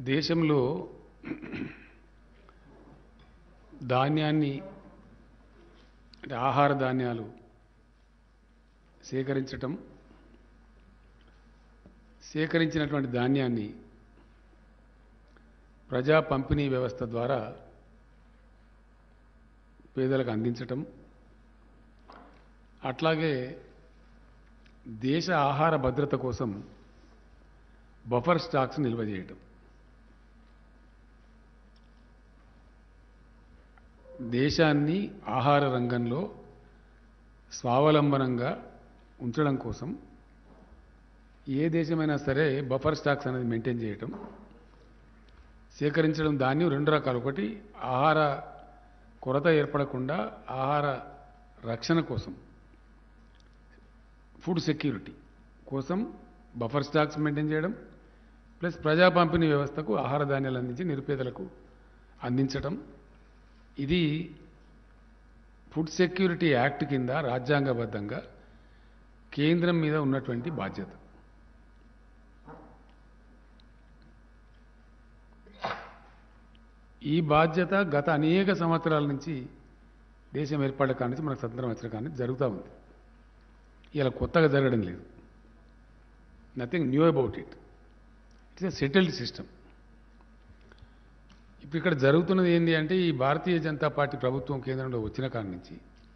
దేశంలో ధాన్యాన్ని అంటే ఆహార ధాన్యాలు సేకరించటం సేకరించినటువంటి ధాన్యాన్ని ప్రజా పంపిణీ వ్యవస్థ ద్వారా పేదలకు అందించటం అట్లాగే దేశ ఆహార భద్రత కోసం బఫర్ స్టాక్స్ నిల్వ చేయటం దేశాన్ని ఆహార రంగంలో స్వావలంబనంగా ఉంచడం కోసం ఏ దేశమైనా సరే బఫర్ స్టాక్స్ అనేది మెయింటైన్ చేయటం సేకరించడం ధాన్యం రెండు రకాలు ఒకటి ఆహార కొరత ఏర్పడకుండా ఆహార రక్షణ కోసం ఫుడ్ సెక్యూరిటీ కోసం బఫర్ స్టాక్స్ మెయింటైన్ చేయడం ప్లస్ ప్రజా పంపిణీ వ్యవస్థకు ఆహార ధాన్యాలు అందించి నిరుపేదలకు అందించటం ఇది ఫుడ్ సెక్యూరిటీ యాక్ట్ కింద రాజ్యాంగబద్ధంగా కేంద్రం మీద ఉన్నటువంటి బాధ్యత ఈ బాధ్యత గత అనేక సంవత్సరాల నుంచి దేశం ఏర్పడ్డ కాడి నుంచి మనకు స్వతంత్రం వచ్చిన కాడి నుంచి జరుగుతూ ఉంది ఇలా కొత్తగా జరగడం లేదు nothing new about it it's a settled system ఇప్పుడు ఇక్కడ జరుగుతున్నది ఏంటి అంటే ఈ భారతీయ జనతా పార్టీ ప్రభుత్వం కేంద్రంలో వచ్చిన కాడి నుంచి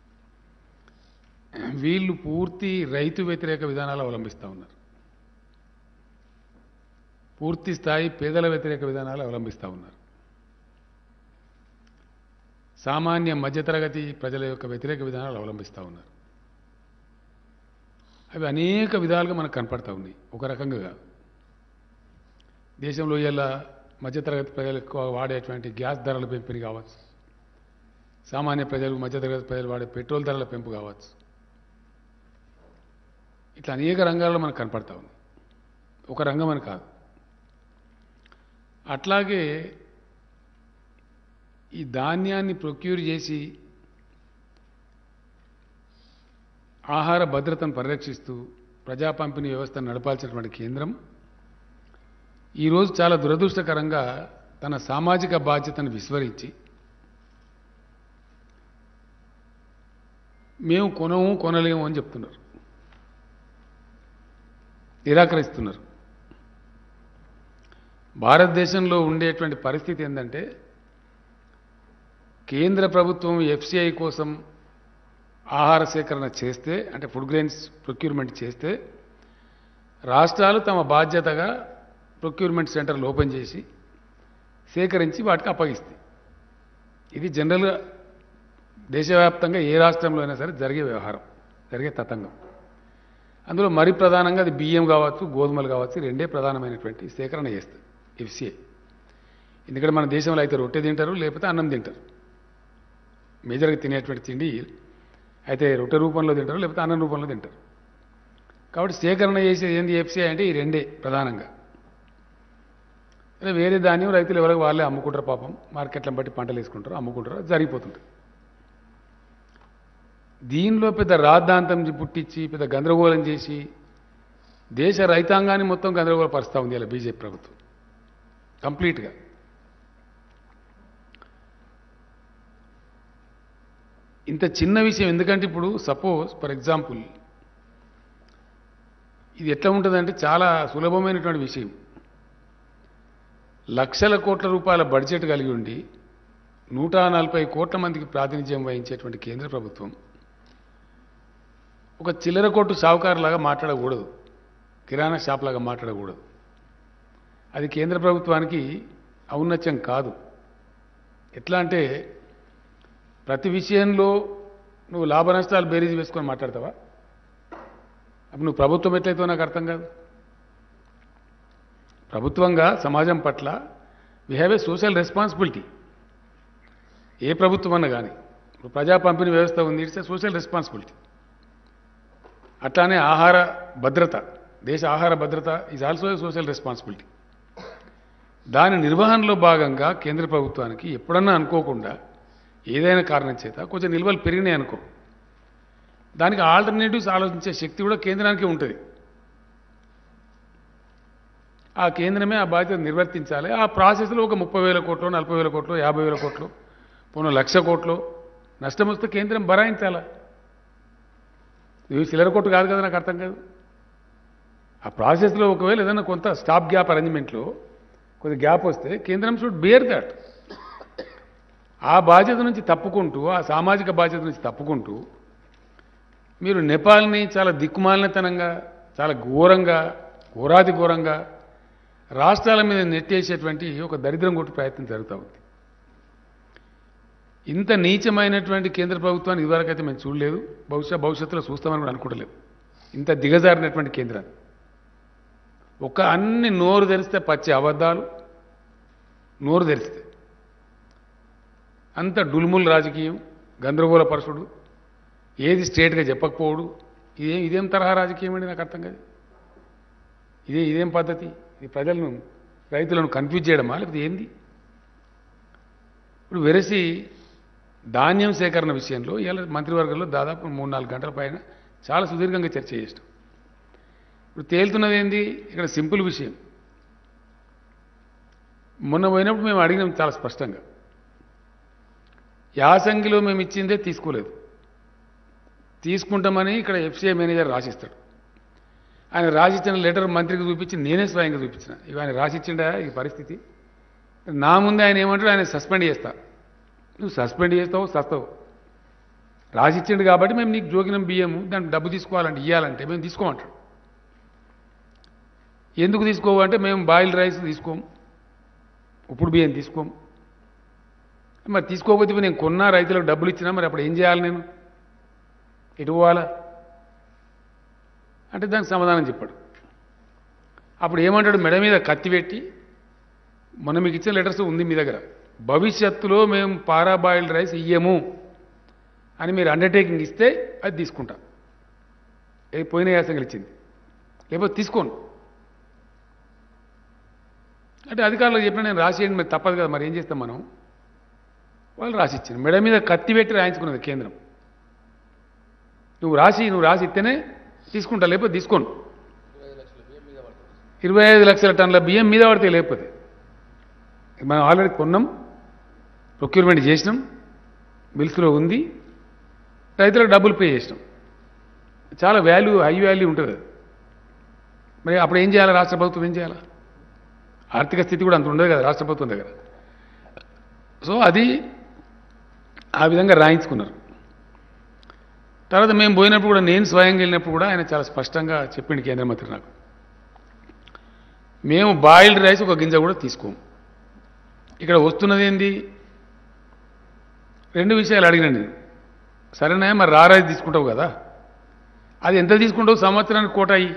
వీళ్ళు పూర్తి రైతు వ్యతిరేక విధానాలు అవలంబిస్తూ ఉన్నారు పూర్తి స్థాయి పేదల వ్యతిరేక విధానాలు అవలంబిస్తూ ఉన్నారు సామాన్య మధ్యతరగతి ప్రజల యొక్క వ్యతిరేక విధానాలు అవలంబిస్తూ ఉన్నారు అవి అనేక విధాలుగా మనకు కనపడతా ఉన్నాయి ఒక రకంగా కాదు దేశంలో ఇలా మధ్యతరగతి ప్రజలు ఎక్కువ వాడేటువంటి గ్యాస్ ధరల పెంపుని కావచ్చు సామాన్య ప్రజలు మధ్యతరగతి ప్రజలు వాడే పెట్రోల్ ధరల పెంపు కావచ్చు ఇట్లా అనేక రంగాల్లో మనకు కనపడతా ఉంది ఒక రంగం అని కాదు అట్లాగే ఈ ధాన్యాన్ని ప్రొక్యూర్ చేసి ఆహార భద్రతను పరిరక్షిస్తూ ప్రజా పంపిణీ వ్యవస్థను నడపాల్సినటువంటి కేంద్రం ఈరోజు చాలా దురదృష్టకరంగా తన సామాజిక బాధ్యతను విస్మరించి మేము కొనము కొనలేము అని చెప్తున్నారు నిరాకరిస్తున్నారు భారతదేశంలో ఉండేటువంటి పరిస్థితి ఏంటంటే కేంద్ర ప్రభుత్వం ఎఫ్సిఐ కోసం ఆహార సేకరణ చేస్తే అంటే ఫుడ్ గ్రెయిన్స్ ప్రొక్యూర్మెంట్ చేస్తే రాష్ట్రాలు తమ బాధ్యతగా ప్రొక్యూర్మెంట్ సెంటర్లు ఓపెన్ చేసి సేకరించి వాటికి అప్పగిస్తాయి ఇది జనరల్గా దేశవ్యాప్తంగా ఏ రాష్ట్రంలో అయినా సరే జరిగే వ్యవహారం జరిగే తతంగం అందులో మరి ప్రధానంగా అది బియ్యం కావచ్చు గోధుమలు కావచ్చు రెండే ప్రధానమైనటువంటి సేకరణ చేస్తుంది ఎఫ్సిఐ ఎందుకంటే మన దేశంలో అయితే రొట్టె తింటారు లేకపోతే అన్నం తింటారు మేజర్గా తినేటువంటి తిండి అయితే రొట్టె రూపంలో తింటారు లేకపోతే అన్నం రూపంలో తింటారు కాబట్టి సేకరణ చేసేది ఏంది ఎఫ్సిఐ అంటే ఈ రెండే ప్రధానంగా అదే వేరే ధాన్యం రైతులు ఎవరికి వాళ్ళే అమ్ముకుంటారు పాపం మార్కెట్లను బట్టి పంటలు వేసుకుంటారు అమ్ముకుంటారు అది జరిగిపోతుంటుంది దీనిలో పెద్ద రాద్ధాంతం పుట్టించి పెద్ద గందరగోళం చేసి దేశ రైతాంగాన్ని మొత్తం గందరగోళపరుస్తూ ఉంది ఇలా బీజేపీ ప్రభుత్వం కంప్లీట్గా ఇంత చిన్న విషయం ఎందుకంటే ఇప్పుడు సపోజ్ ఫర్ ఎగ్జాంపుల్ ఇది ఎట్లా ఉంటుందంటే చాలా సులభమైనటువంటి విషయం లక్షల కోట్ల రూపాయల బడ్జెట్ కలిగి ఉండి నూట నలభై కోట్ల మందికి ప్రాతినిధ్యం వహించేటువంటి కేంద్ర ప్రభుత్వం ఒక చిల్లర కొట్టు షావుకారులాగా మాట్లాడకూడదు కిరాణా షాప్ లాగా మాట్లాడకూడదు అది కేంద్ర ప్రభుత్వానికి ఔన్నత్యం కాదు ఎట్లా అంటే ప్రతి విషయంలో నువ్వు లాభ నష్టాలు బేరీజ్ వేసుకొని మాట్లాడతావా అప్పుడు నువ్వు ప్రభుత్వం ఎట్లయితే నాకు అర్థం కాదు ప్రభుత్వంగా సమాజం పట్ల we have a social responsibility ఏ ప్రభుత్వం అన్నా కానీ ఇప్పుడు ప్రజా పంపిణీ వ్యవస్థ ఉంది ఇట్స్ ఏ సోషల్ రెస్పాన్సిబిలిటీ అట్లానే ఆహార భద్రత దేశ ఆహార భద్రత is also a social responsibility దాని నిర్వహణలో భాగంగా కేంద్ర ప్రభుత్వానికి ఎప్పుడన్నా అనుకోకుండా ఏదైనా కారణం చేత కొంచెం నిల్వలు పెరిగినాయి అనుకో దానికి ఆల్టర్నేటివ్స్ ఆలోచించే శక్తి కూడా కేంద్రానికి ఉంటుంది ఆ కేంద్రమే ఆ బాధ్యత నిర్వర్తించాలి ఆ ప్రాసెస్లో ఒక ముప్పై వేల కోట్లు నలభై వేల కోట్లు యాభై వేల కోట్లు పోను లక్ష కోట్లు నష్టం వస్తే కేంద్రం భరాయించాలా ఇవి చిల్లర కొట్టు కాదు కదా నాకు అర్థం కాదు ఆ ప్రాసెస్లో ఒకవేళ ఏదైనా కొంత స్టాప్ గ్యాప్ అరేంజ్మెంట్లో కొద్ది గ్యాప్ వస్తే కేంద్రం షుడ్ బియర్ దట్ ఆ బాధ్యత నుంచి తప్పుకుంటూ ఆ సామాజిక బాధ్యత నుంచి తప్పుకుంటూ మీరు నేపాల్ని చాలా దిక్కుమాలినతనంగా చాలా ఘోరంగా ఘోరాతి ఘోరంగా రాష్ట్రాల మీద నెట్టేసేటువంటి ఒక దరిద్రం కొట్టు ప్రయత్నం జరుగుతూ ఉంది ఇంత నీచమైనటువంటి కేంద్ర ప్రభుత్వాన్ని ఇదివరకైతే మేము చూడలేదు బహుశా భవిష్యత్తులో చూస్తామని కూడా అనుకోవట్లేదు ఇంత దిగజారినటువంటి కేంద్రాన్ని ఒక అన్ని నోరు తెరిస్తే పచ్చి అబద్ధాలు నోరు తెరిస్తే అంత డుల్ముల్ రాజకీయం గందరగోళ పరచుడు ఏది స్ట్రేట్గా చెప్పకపోవడు ఇదేం ఇదేం తరహా రాజకీయం అండి నాకు అర్థం కాదు ఇదే ఇదేం పద్ధతి ఇది ప్రజలను రైతులను కన్ఫ్యూజ్ చేయడమా లేకపోతే ఏంది ఇప్పుడు వెరసి ధాన్యం సేకరణ విషయంలో ఇలా మంత్రివర్గంలో దాదాపు మూడు నాలుగు గంటల పైన చాలా సుదీర్ఘంగా చర్చ చేసినాం ఇప్పుడు తేలుతున్నది ఏంది ఇక్కడ సింపుల్ విషయం మొన్న పోయినప్పుడు మేము అడిగినాం చాలా స్పష్టంగా యాసంగిలో మేము ఇచ్చిందే తీసుకోలేదు తీసుకుంటామని ఇక్కడ ఎఫ్సీఐ మేనేజర్ రాసిస్తాడు ఆయన రాసిచ్చిన లెటర్ మంత్రికి చూపించి నేనే స్వయంగా చూపించిన ఇవి ఆయన రాసిచ్చిండా ఈ పరిస్థితి నా ముందే ఆయన ఏమంటాడు ఆయన సస్పెండ్ చేస్తా నువ్వు సస్పెండ్ చేస్తావు సస్తావు రాసిచ్చిండు కాబట్టి మేము నీకు జోగినం బియ్యము దానికి డబ్బు తీసుకోవాలంటే ఇవ్వాలంటే మేము తీసుకోమంటాడు ఎందుకు తీసుకోవంటే మేము బాయిల్ రైస్ తీసుకోము ఉప్పుడు బియ్యం తీసుకోము మరి తీసుకోకపోతే ఇప్పుడు నేను కొన్నా రైతులకు డబ్బులు ఇచ్చినా మరి అప్పుడు ఏం చేయాలి నేను ఎటు పోవాలా అంటే దానికి సమాధానం చెప్పాడు అప్పుడు ఏమంటాడు మెడ మీద కత్తి పెట్టి మొన్న మీకు ఇచ్చిన లెటర్స్ ఉంది మీ దగ్గర భవిష్యత్తులో మేము పారాబాయిల్డ్ రైస్ ఇయ్యము అని మీరు అండర్టేకింగ్ ఇస్తే అది తీసుకుంటాం ఏ పోయిన యాసంగా ఇచ్చింది లేకపోతే తీసుకోను అంటే అధికారులకు చెప్పిన నేను రాసేయండి మరి తప్పదు కదా మరి ఏం చేస్తాం మనం వాళ్ళు రాసి ఇచ్చింది మెడ మీద కత్తి పెట్టి రాయించుకున్నది కేంద్రం నువ్వు రాసి నువ్వు రాసి ఇస్తేనే తీసుకుంటా లేకపోతే తీసుకోను ఇరవై ఐదు లక్షల టన్నుల బియ్యం మీద పడితే లేకపోతే మనం ఆల్రెడీ కొన్నాం ప్రొక్యూర్మెంట్ చేసినాం మిల్స్లో ఉంది రైతులకు డబ్బులు పే చేసినాం చాలా వాల్యూ హై వాల్యూ ఉంటుంది అది. మరి అప్పుడు ఏం చేయాలి రాష్ట్ర ప్రభుత్వం ఏం చేయాలి ఆర్థిక స్థితి కూడా అంత ఉండదు కదా రాష్ట్ర ప్రభుత్వం దగ్గర సో అది ఆ విధంగా రాయించుకున్నారు తర్వాత మేము పోయినప్పుడు కూడా నేను స్వయంగా వెళ్ళినప్పుడు కూడా ఆయన చాలా స్పష్టంగా చెప్పిండు కేంద్ర మంత్రి నాకు మేము బాయిల్డ్ రైస్ ఒక గింజ కూడా తీసుకోము ఇక్కడ వస్తున్నది ఏంది రెండు విషయాలు అడిగినాను నేను సరేనా మరి రా రైస్ తీసుకుంటావు కదా అది ఎంత తీసుకుంటావు సంవత్సరానికి కోట అయ్యి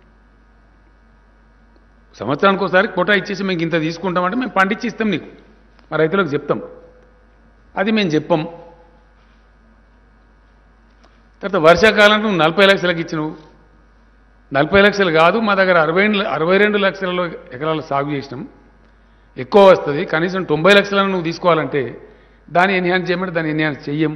సంవత్సరానికి ఒకసారి కోటా ఇచ్చేసి మేము ఇంత తీసుకుంటామంటే మేము పండించి ఇస్తాం నీకు మా రైతులకు చెప్తాం అది మేము చెప్పం తర్వాత వర్షాకాలం నువ్వు నలభై లక్షలకు ఇచ్చినవు నలభై లక్షలు కాదు మా దగ్గర అరవై అరవై రెండు లక్షలలో ఎకరాలు సాగు చేసినాం ఎక్కువ వస్తుంది కనీసం తొంభై లక్షలను నువ్వు తీసుకోవాలంటే దాన్ని ఎన్హాన్స్ చేయమంటే దాన్ని ఎన్హాన్స్ చెయ్యం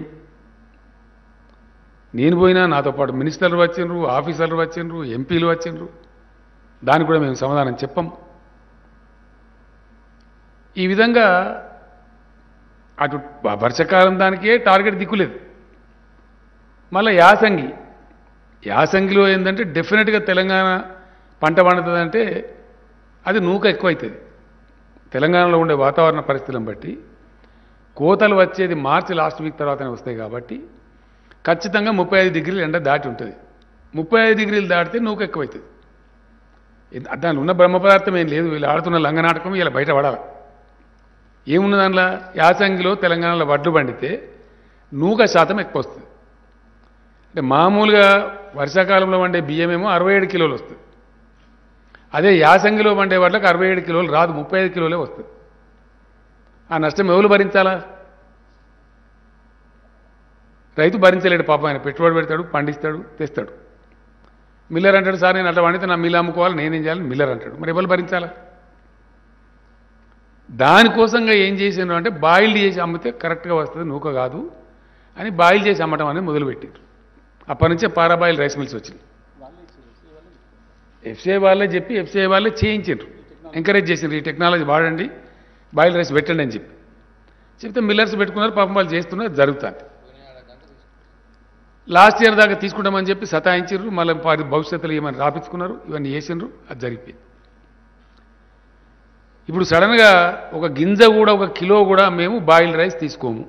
నేను పోయినా నాతో పాటు మినిస్టర్లు వచ్చిండ్రు ఆఫీసర్లు వచ్చిండ్రు ఎంపీలు వచ్చిండ్రు దానికి కూడా మేము సమాధానం చెప్పం ఈ విధంగా అటు వర్షకాలం దానికే టార్గెట్ దిక్కులేదు మళ్ళీ యాసంగి యాసంగిలో ఏంటంటే డెఫినెట్గా తెలంగాణ పంట పండుతుందంటే అది నూక ఎక్కువైతుంది తెలంగాణలో ఉండే వాతావరణ పరిస్థితులను బట్టి కోతలు వచ్చేది మార్చి లాస్ట్ వీక్ తర్వాతనే వస్తాయి కాబట్టి ఖచ్చితంగా ముప్పై ఐదు డిగ్రీలు ఎండ దాటి ఉంటుంది ముప్పై ఐదు డిగ్రీలు దాటితే నూక ఎక్కువైతుంది ఇది- దానిలో ఉన్న బ్రహ్మ పదార్థం ఏం లేదు వీళ్ళు ఆడుతున్న లంగనాటకం ఇలా బయట పడాలి ఏమున్న దానిలో యాసంగిలో తెలంగాణలో వడ్లు పండితే నూక శాతం ఎక్కువ వస్తుంది అంటే మామూలుగా వర్షాకాలంలో వండే బియ్యం ఏమో అరవై ఏడు కిలోలు వస్తుంది అదే యాసంగిలో వండే వాటికి అరవై ఏడు కిలోలు రాదు ముప్పై ఐదు కిలోలే వస్తుంది ఆ నష్టం ఎవరు భరించాలా రైతు భరించలేడు పాపం ఆయన పెట్టుబడి పెడతాడు పండిస్తాడు తెస్తాడు మిల్లర్ అంటాడు సార్ నేను అట్లా పండితే నా మిల్లు అమ్ముకోవాలి నేనేం చేయాలి మిల్లర్ అంటాడు మరి ఎవరు భరించాలా దానికోసంగా ఏం చేసాను అంటే బాయిల్డ్ చేసి అమ్మితే కరెక్ట్గా వస్తుంది నూక కాదు అని బాయిల్ చేసి అమ్మటం అనేది మొదలుపెట్టారు అప్పటి నుంచే పారాబాయిల్ రైస్ మిల్స్ వచ్చింది ఎఫ్సిఐ వాళ్ళే చెప్పి ఎఫ్సిఐ వాళ్ళే చేయించారు ఎంకరేజ్ చేసిండ్రు ఈ టెక్నాలజీ వాడండి బాయిల్ రైస్ పెట్టండి అని చెప్పి చెప్తే మిల్లర్స్ పెట్టుకున్నారు పాపం వాళ్ళు చేస్తున్నారు జరుగుతుంది లాస్ట్ ఇయర్ దాకా తీసుకుంటామని చెప్పి సతాయించారు మళ్ళీ వారి భవిష్యత్తులో ఏమైనా రాపించుకున్నారు ఇవన్నీ చేసిండ్రు అది జరిగిపోయింది ఇప్పుడు సడన్గా ఒక గింజ కూడా ఒక కిలో కూడా మేము బాయిల్ రైస్ తీసుకోము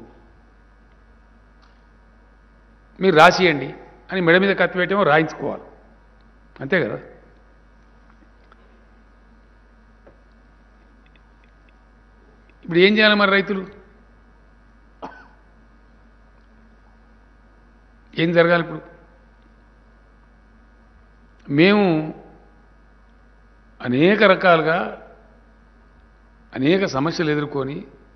మీరు రాసియండి అని మెడ మీద కత్తి పెట్టేమో రాయించుకోవాలి అంతే కదా ఇప్పుడు ఏం చేయాలి మరి రైతులు ఏం జరగాలి ఇప్పుడు మేము అనేక రకాలుగా అనేక సమస్యలు ఎదుర్కొని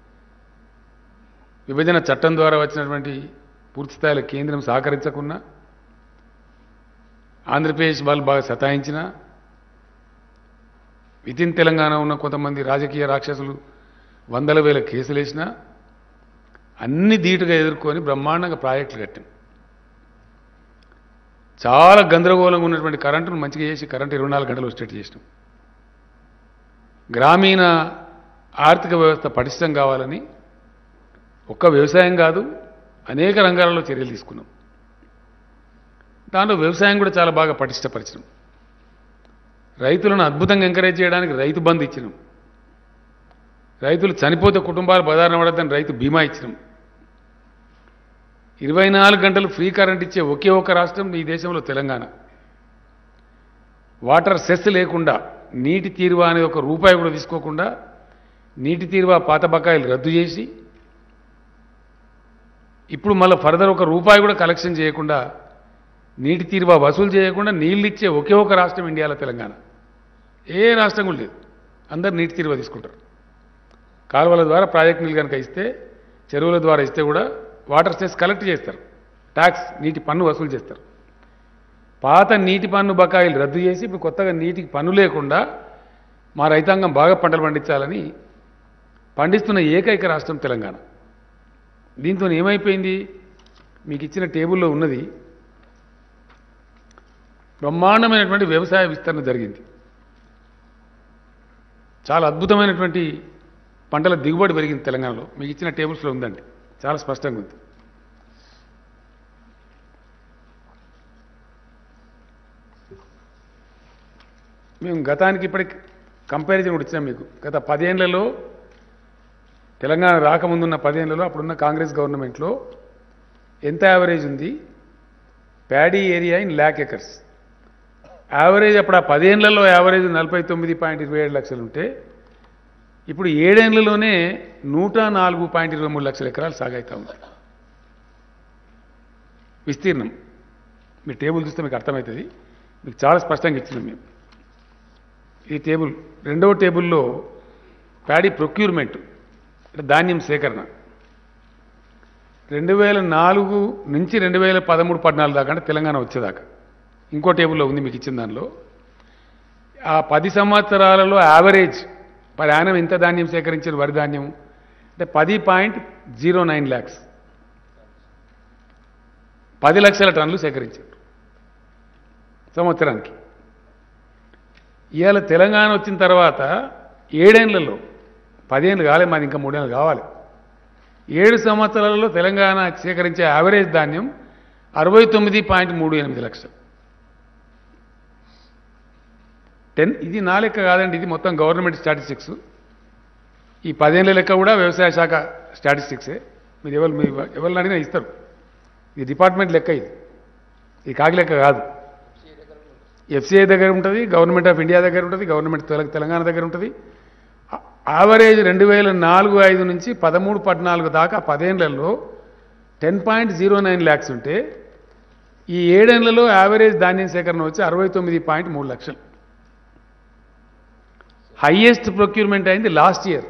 విభజన చట్టం ద్వారా వచ్చినటువంటి పూర్తి స్థాయిలో కేంద్రం సహకరించకున్నా ఆంధ్రప్రదేశ్ వాళ్ళు బాగా సతాయించిన వితిన్ తెలంగాణ ఉన్న కొంతమంది రాజకీయ రాక్షసులు వందల వేల కేసులు వేసినా అన్ని ధీటుగా ఎదుర్కొని బ్రహ్మాండంగా ప్రాజెక్టులు కట్టాం చాలా గందరగోళంగా ఉన్నటువంటి కరెంటును మంచిగా చేసి కరెంటు ఇరవై నాలుగు గంటలు వచ్చేట్టు చేసినాం గ్రామీణ ఆర్థిక వ్యవస్థ పటిష్టం కావాలని ఒక్క వ్యవసాయం కాదు అనేక రంగాలలో చర్యలు తీసుకున్నాం దాంట్లో వ్యవసాయం కూడా చాలా బాగా పటిష్టపరిచినాం రైతులను అద్భుతంగా ఎంకరేజ్ చేయడానికి రైతు బంధు ఇచ్చినాం రైతులు చనిపోతే కుటుంబాలు బదారణ పడద్దని రైతు బీమా ఇచ్చినాం ఇరవై నాలుగు గంటలు ఫ్రీ కరెంట్ ఇచ్చే ఒకే ఒక రాష్ట్రం ఈ దేశంలో తెలంగాణ వాటర్ సెస్ లేకుండా నీటి తీరువా అనే ఒక రూపాయి కూడా తీసుకోకుండా నీటి తీరువా పాత బకాయిలు రద్దు చేసి ఇప్పుడు మళ్ళీ ఫర్దర్ ఒక రూపాయి కూడా కలెక్షన్ చేయకుండా నీటి తీరువా వసూలు చేయకుండా నీళ్ళు ఇచ్చే ఒకే ఒక రాష్ట్రం ఇండియాలో తెలంగాణ ఏ రాష్ట్రం కూడా లేదు అందరు నీటి తీరువా తీసుకుంటారు కాలువల ద్వారా ప్రాజెక్ట్ నీళ్ళు కనుక ఇస్తే చెరువుల ద్వారా ఇస్తే కూడా వాటర్ సెస్ కలెక్ట్ చేస్తారు ట్యాక్స్ నీటి పన్ను వసూలు చేస్తారు పాత నీటి పన్ను బకాయిలు రద్దు చేసి ఇప్పుడు కొత్తగా నీటికి పన్ను లేకుండా మా రైతాంగం బాగా పంటలు పండించాలని పండిస్తున్న ఏకైక రాష్ట్రం తెలంగాణ దీంతో ఏమైపోయింది మీకు ఇచ్చిన టేబుల్లో ఉన్నది బ్రహ్మాండమైనటువంటి వ్యవసాయ విస్తరణ జరిగింది చాలా అద్భుతమైనటువంటి పంటల దిగుబడి పెరిగింది తెలంగాణలో మీకు ఇచ్చిన టేబుల్స్లో ఉందండి చాలా స్పష్టంగా ఉంది మేము గతానికి ఇప్పటికి కంపారిజన్ కూడా ఇచ్చాం మీకు గత పదేళ్లలో తెలంగాణ రాకముందున్న పదేళ్లలో అప్పుడున్న కాంగ్రెస్ గవర్నమెంట్లో ఎంత యావరేజ్ ఉంది paddy area in lakh acres average అప్పుడు ఆ పదేళ్లలో యావరేజ్ నలభై తొమ్మిది పాయింట్ ఇరవై ఏడు లక్షలు ఉంటే ఇప్పుడు ఏడేళ్లలోనే నూట నాలుగు పాయింట్ ఇరవై మూడు లక్షల ఎకరాలు సాగైతా ఉంది విస్తీర్ణం మీ టేబుల్ చూస్తే మీకు అర్థమవుతుంది మీకు చాలా స్పష్టంగా ఇచ్చినాం మేము ఈ టేబుల్ రెండవ టేబుల్లో ప్యాడీ ప్రొక్యూర్మెంట్ అంటే ధాన్యం సేకరణ రెండు వేల నాలుగు నుంచి రెండు వేల పదమూడు పద్నాలుగు దాకా అంటే తెలంగాణ వచ్చేదాకా ఇంకో టేబుల్లో ఉంది మీకు ఇచ్చిన దానిలో ఆ పది సంవత్సరాలలో యావరేజ్ పర్ యానం ఎంత ధాన్యం సేకరించిన వరి ధాన్యం అంటే పది పాయింట్ జీరో నైన్ ల్యాక్స్ పది లక్షల టన్నులు సేకరించారు సంవత్సరానికి ఇవాళ తెలంగాణ వచ్చిన తర్వాత ఏడేళ్లలో పదేళ్ళు కాలే మాది ఇంకా మూడేళ్ళు కావాలి ఏడు సంవత్సరాలలో తెలంగాణ సేకరించే యావరేజ్ ధాన్యం అరవై తొమ్మిది పాయింట్ మూడు ఎనిమిది లక్షలు టెన్ ఇది నా లెక్క కాదండి ఇది మొత్తం గవర్నమెంట్ స్టాటిస్టిక్స్ ఈ పదేళ్ల లెక్క కూడా వ్యవసాయ శాఖ స్టాటిస్టిక్సే మీరు ఎవరు మీరు ఎవరిని అడిగినా ఇస్తారు ఇది డిపార్ట్మెంట్ లెక్క ఇది ఇది కాకి లెక్క కాదు ఎఫ్సిఐ దగ్గర ఉంటుంది గవర్నమెంట్ ఆఫ్ ఇండియా దగ్గర ఉంటుంది గవర్నమెంట్ తెల- తెలంగాణ దగ్గర ఉంటుంది ఆ- యావరేజ్ రెండు వేల నాలుగు ఐదు నుంచి పదమూడు పద్నాలుగు దాకా పదేళ్లలో ten point zero nine lakhs ఉంటే ఈ ఏడేళ్లలో యావరేజ్ ధాన్యం సేకరణ వచ్చి అరవై తొమ్మిది పాయింట్ మూడు లక్షలు హైయెస్ట్ ప్రొక్యూర్మెంట్ అయింది లాస్ట్ ఇయర్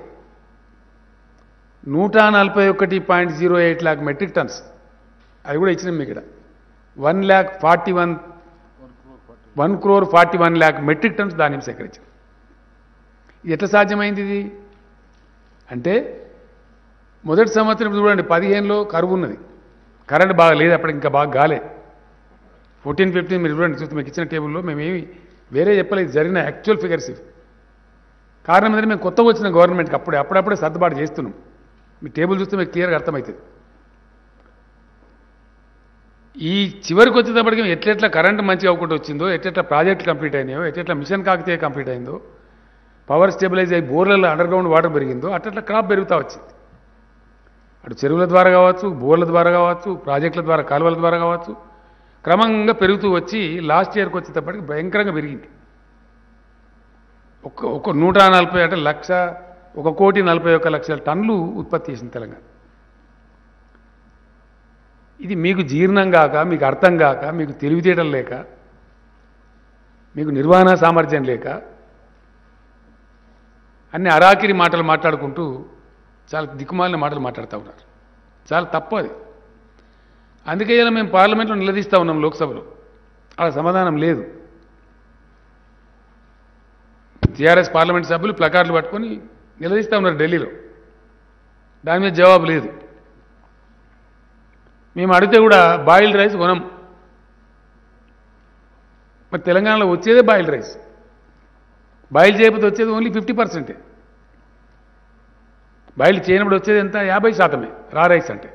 నూట నలభై ఒకటి point zero eight lakh metric tons అది కూడా ఇచ్చినాం మీకు ఇక్కడ one lakh forty one one crore forty one lakh metric tons ధాన్యం సేకరించాం ఇది ఎట్లా సాధ్యమైంది ఇది అంటే మొదటి సంవత్సరం చూడండి పదిహేనులో కరువు ఉన్నది కరెంట్ బాగా లేదు అప్పటికి ఇంకా బాగా గాలే ఫోర్టీన్ ఫిఫ్టీన్ మీరు చూడండి చూస్తే మీకు ఇచ్చిన టేబుల్లో మేమేమి వేరే చెప్పలేదు జరిగిన యాక్చువల్ ఫిగర్స్ ఇవి కారణం ఏంటంటే మేము కొత్తగా వచ్చిన గవర్నమెంట్కి అప్పుడే అప్పుడప్పుడే సర్దుబాటు చేస్తున్నాం మీ టేబుల్ చూస్తే మీకు క్లియర్గా అర్థమవుతుంది ఈ చివరికి వచ్చేటప్పటికి ఎట్లెట్లా కరెంట్ మంచిగా అవ్వకుండా వచ్చిందో ఎట్లెట్లా ప్రాజెక్టులు కంప్లీట్ అయినాయో ఎట్లెట్లా మిషన్ కాకతీయ కంప్లీట్ అయిందో పవర్ స్టెబిలైజ్ అయ్యి బోర్లలో అండర్ గ్రౌండ్ వాటర్ పెరిగిందో అట్లట్లా క్రాప్ పెరుగుతూ వచ్చింది అటు చెరువుల ద్వారా కావచ్చు బోర్ల ద్వారా కావచ్చు ప్రాజెక్టుల ద్వారా కాలువల ద్వారా కావచ్చు క్రమంగా పెరుగుతూ వచ్చి లాస్ట్ ఇయర్కి వచ్చేటప్పటికి భయంకరంగా పెరిగింది ఒక ఒక నూట నలభై అంటే లక్ష ఒక కోటి నలభై ఒక్క లక్షల టన్నులు ఉత్పత్తి చేసింది తెలంగాణ ఇది మీకు జీర్ణం కాక మీకు అర్థం కాక మీకు తెలివితేటలు లేక మీకు నిర్వహణ సామర్థ్యం లేక అన్ని అరాకిరి మాటలు మాట్లాడుకుంటూ చాలా దిక్కుమాలిన మాటలు మాట్లాడుతూ ఉన్నారు చాలా తప్పు అది అందుకే ఇలా మేము పార్లమెంట్లో నిలదీస్తూ ఉన్నాం లోక్సభలో అలా సమాధానం లేదు టీఆర్ఎస్ పార్లమెంట్ సభ్యులు ప్లకార్డులు పట్టుకొని నిలదీస్తూ ఉన్నారు ఢిల్లీలో దాని మీద జవాబు లేదు మేము అడిగితే కూడా బాయిల్డ్ రైస్ కొనం మరి తెలంగాణలో వచ్చేదే బాయిల్డ్ రైస్ బాయిల్ చేయకపోతే వచ్చేది ఓన్లీ ఫిఫ్టీ పర్సెంటే బాయిల్ చేయనప్పుడు వచ్చేది ఎంత యాభై శాతమే రా రైస్ అంటే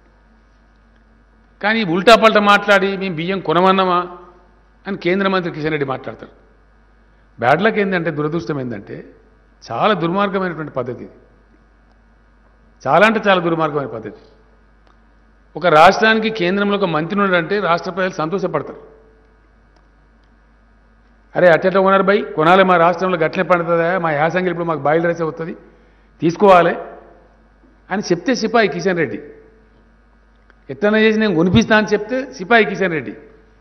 కానీ ఉల్టా పల్టా మాట్లాడి మేము బియ్యం కొనమన్నామా అని కేంద్ర మంత్రి కిషన్ రెడ్డి మాట్లాడతారు బ్యాడ్ లక్ ఏంటంటే దురదృష్టం ఏంటంటే చాలా దుర్మార్గమైనటువంటి పద్ధతి ఇది చాలా అంటే చాలా దుర్మార్గమైన పద్ధతి ఒక రాష్ట్రానికి కేంద్రంలో ఒక మంత్రి ఉన్నాడంటే రాష్ట్ర ప్రజలు సంతోషపడతారు అరే అట్టెట్లా కొన్నారు బై కొనాలి మా రాష్ట్రంలో గట్లే పండుతుందా మా యాసంగి ఇప్పుడు మాకు బాయిల్ రైస్ అవుతుంది తీసుకోవాలి అని చెప్తే సిపాయి కిషన్ రెడ్డి ఎట్లన్నా చేసి నేను కొనిపిస్తా అని చెప్తే సిపాయి కిషన్ రెడ్డి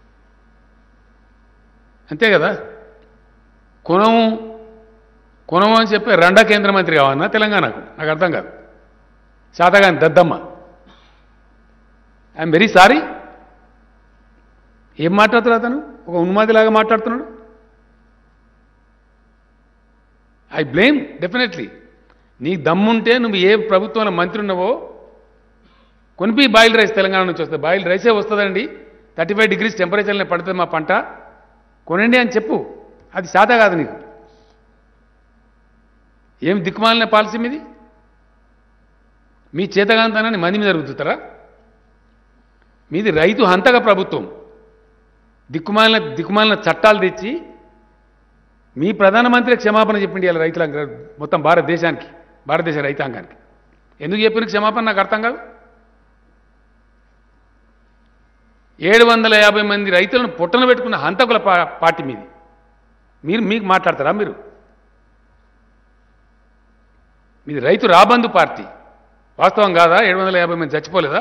అంతే కదా కొనము కొనము అని చెప్పి రెండా కేంద్ర మంత్రి కావన్నా తెలంగాణకు నాకు అర్థం కాదు శాతగాని దద్దమ్మ ఐఎమ్ వెరీ సారీ ఏం మాట్లాడుతున్నాడు అతను ఒక ఉన్మాదిలాగా మాట్లాడుతున్నాడు ఐ బ్లేమ్ డెఫినెట్లీ నీకు దమ్ముంటే నువ్వు ఏ ప్రభుత్వంలో మంత్రి ఉన్నావో కొనిపి బాయిల్ రైస్ తెలంగాణ నుంచి వస్తుంది బాయిల్ రైసే వస్తుందండి థర్టీ ఫైవ్ డిగ్రీస్ టెంపరేచర్లో పడుతుంది మా పంట కొనండి అని చెప్పు అది శాత కాదు నీకు ఏం దిక్కుమాలిన పాలసీ మీది మీ చేతగాంతనాన్ని మంది మీద రుద్దుతారా మీది రైతు హంతక ప్రభుత్వం దిక్కుమాలిన దిక్కుమాలిన చట్టాలు తెచ్చి మీ ప్రధానమంత్రి క్షమాపణ చెప్పిండి ఇలా రైతుల మొత్తం భారతదేశానికి భారతదేశ రైతాంగానికి ఎందుకు చెప్పిన క్షమాపణ నాకు అర్థం కాదు ఏడు వందల యాభై మంది రైతులను పుట్టన పెట్టుకున్న హంతకుల పా- పార్టీ మీది మీరు మీకు మాట్లాడతారా మీరు మీది రైతు రాబందు పార్టీ వాస్తవం కాదా ఏడు వందల యాభై మంది చచ్చిపోలేదా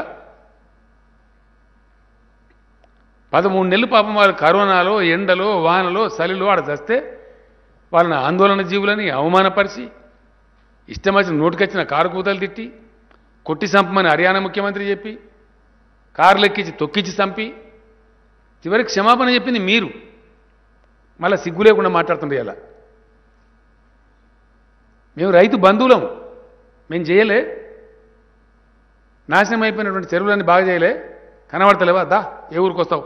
పదమూడు నెలలు పాపం వాళ్ళు కరోనాలో ఎండలో వానలో చలిలో ఆడ చస్తే వాళ్ళని ఆందోళన జీవులని అవమానపరిచి ఇష్టం వచ్చిన నోటికొచ్చిన కారు కూతలు తిట్టి కొట్టి చంపమని హర్యానా ముఖ్యమంత్రి చెప్పి కారులు ఎక్కించి తొక్కించి చంపి చివరికి క్షమాపణ చెప్పింది మీరు మళ్ళీ సిగ్గు లేకుండా మాట్లాడుతుండే ఇలా మేము రైతు బంధువులం మేము చేయలే నాశనం అయిపోయినటువంటి చెరువులన్నీ బాగా చేయలే కనబడతలేవా దా ఏ ఊరికి వస్తావు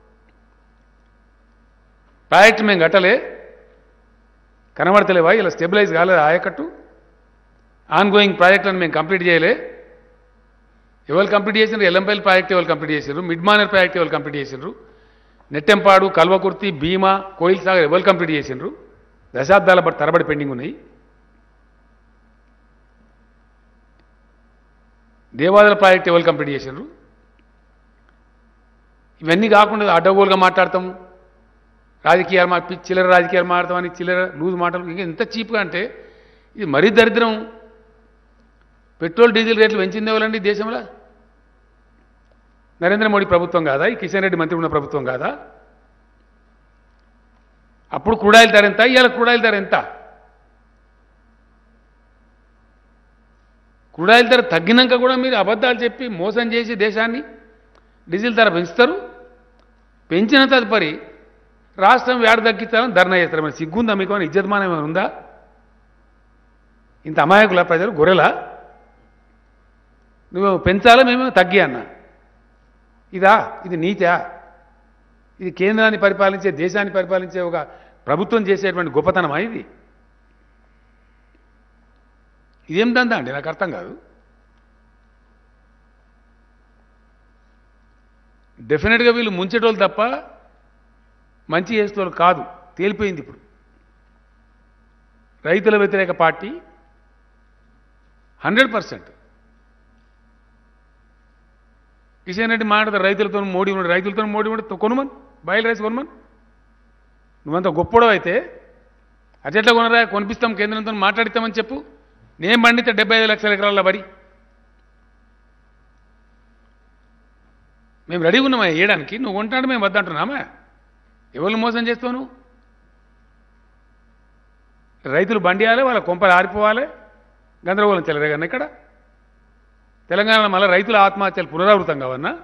ప్రాజెక్ట్ మేము కట్టలే కనబడతలేవా ఇలా స్టెబిలైజ్ కాలేదు ఆయకట్టు ఆన్ గోయింగ్ ప్రాజెక్టులను మేము కంప్లీట్ చేయలే ఎవరు కంప్లీట్ చేసినారు ఎల్లంపల్లి ప్రాజెక్ట్ ఎవరు కంప్లీట్ చేసారు మిడ్ మానర్ ప్రాజెక్ట్ ఎవరు కంప్లీట్ చేసిండ్రు నెట్టెంపాడు కల్వకుర్తి భీమా కోయిల్ సాగర్ ఎవరు కంప్లీట్ చేసిండ్రు దశాబ్దాల బట్టి తరబడి పెండింగ్ ఉన్నాయి దేవాదాయ ప్రాజెక్ట్ ఎవరు కంప్లీట్ చేసిండ్రు ఇవన్నీ కాకుండా అడ్డగోలుగా మాట్లాడతాం రాజకీయాలు మా పి- చిల్లర రాజకీయాలు మాట్లాడతామని చిల్లర లూజ్ మాటలు ఇంకా ఎంత చీప్గా అంటే ఇది మరీ దరిద్రం పెట్రోల్ డీజిల్ రేట్లు పెంచింది ఎవరండి ఈ దేశంలో నరేంద్ర మోడీ ప్రభుత్వం కాదా ఈ కిషన్ రెడ్డి మంత్రి ఉన్న ప్రభుత్వం కాదా అప్పుడు క్రూడాయిల్ ధర ఎంత ఇవాళ క్రూడాయిల్ ధర ఎంత క్రూడాయిల్ ధర తగ్గినాక కూడా మీరు అబద్ధాలు చెప్పి మోసం చేసి దేశాన్ని డీజిల్ ధర పెంచుతారు పెంచిన తదుపరి రాష్ట్రం వేడ తగ్గిస్తారని ధర్నా చేస్తారు మరి సిగ్గుందా మీకు ఏమైనా ఇజ్జతమానం ఏమైనా ఉందా ఇంత అమాయకుల ప్రజలు గొర్రెలా నువ్వు పెంచాలా మేమేమో తగ్గి అన్నా ఇదా ఇది నీతా ఇది కేంద్రాన్ని పరిపాలించే దేశాన్ని పరిపాలించే ఒక ప్రభుత్వం చేసేటువంటి గొప్పతనమా ఇది ఇదేం దందా అండి నాకు అర్థం కాదు డెఫినెట్గా వీళ్ళు ముంచేటోళ్ళు తప్ప మంచి చేసేటోళ్ళు కాదు తేలిపోయింది ఇప్పుడు రైతుల వ్యతిరేక party hundred percent Kishan Reddy మాట్లాడతారు రైతులతో మోడీ ఉన్నాడు రైతులతో మోడీ ఉన్నాడు కొనుమని బాయిల్ రైస్ కొనుమని నువ్వంత గొప్పడో అయితే అట్లా కొనరా కొనిపిస్తాం కేంద్రంతో మాట్లాడిస్తామని చెప్పు నేను పండితే డెబ్బై ఐదు లక్షల ఎకరాల వరి మేము రెడీగా ఉన్నామా వేయడానికి నువ్వు కొంటాడు మేము వద్దంటున్నామా ఎవరిని మోసం చేస్తావు నువ్వు రైతులు బండియాలి వాళ్ళ కొంపలు ఆరిపోవాలి గందరగోళం చెలరేగన్న ఇక్కడ తెలంగాణలో మళ్ళీ రైతుల ఆత్మహత్యలు పునరావృతం కావన్నా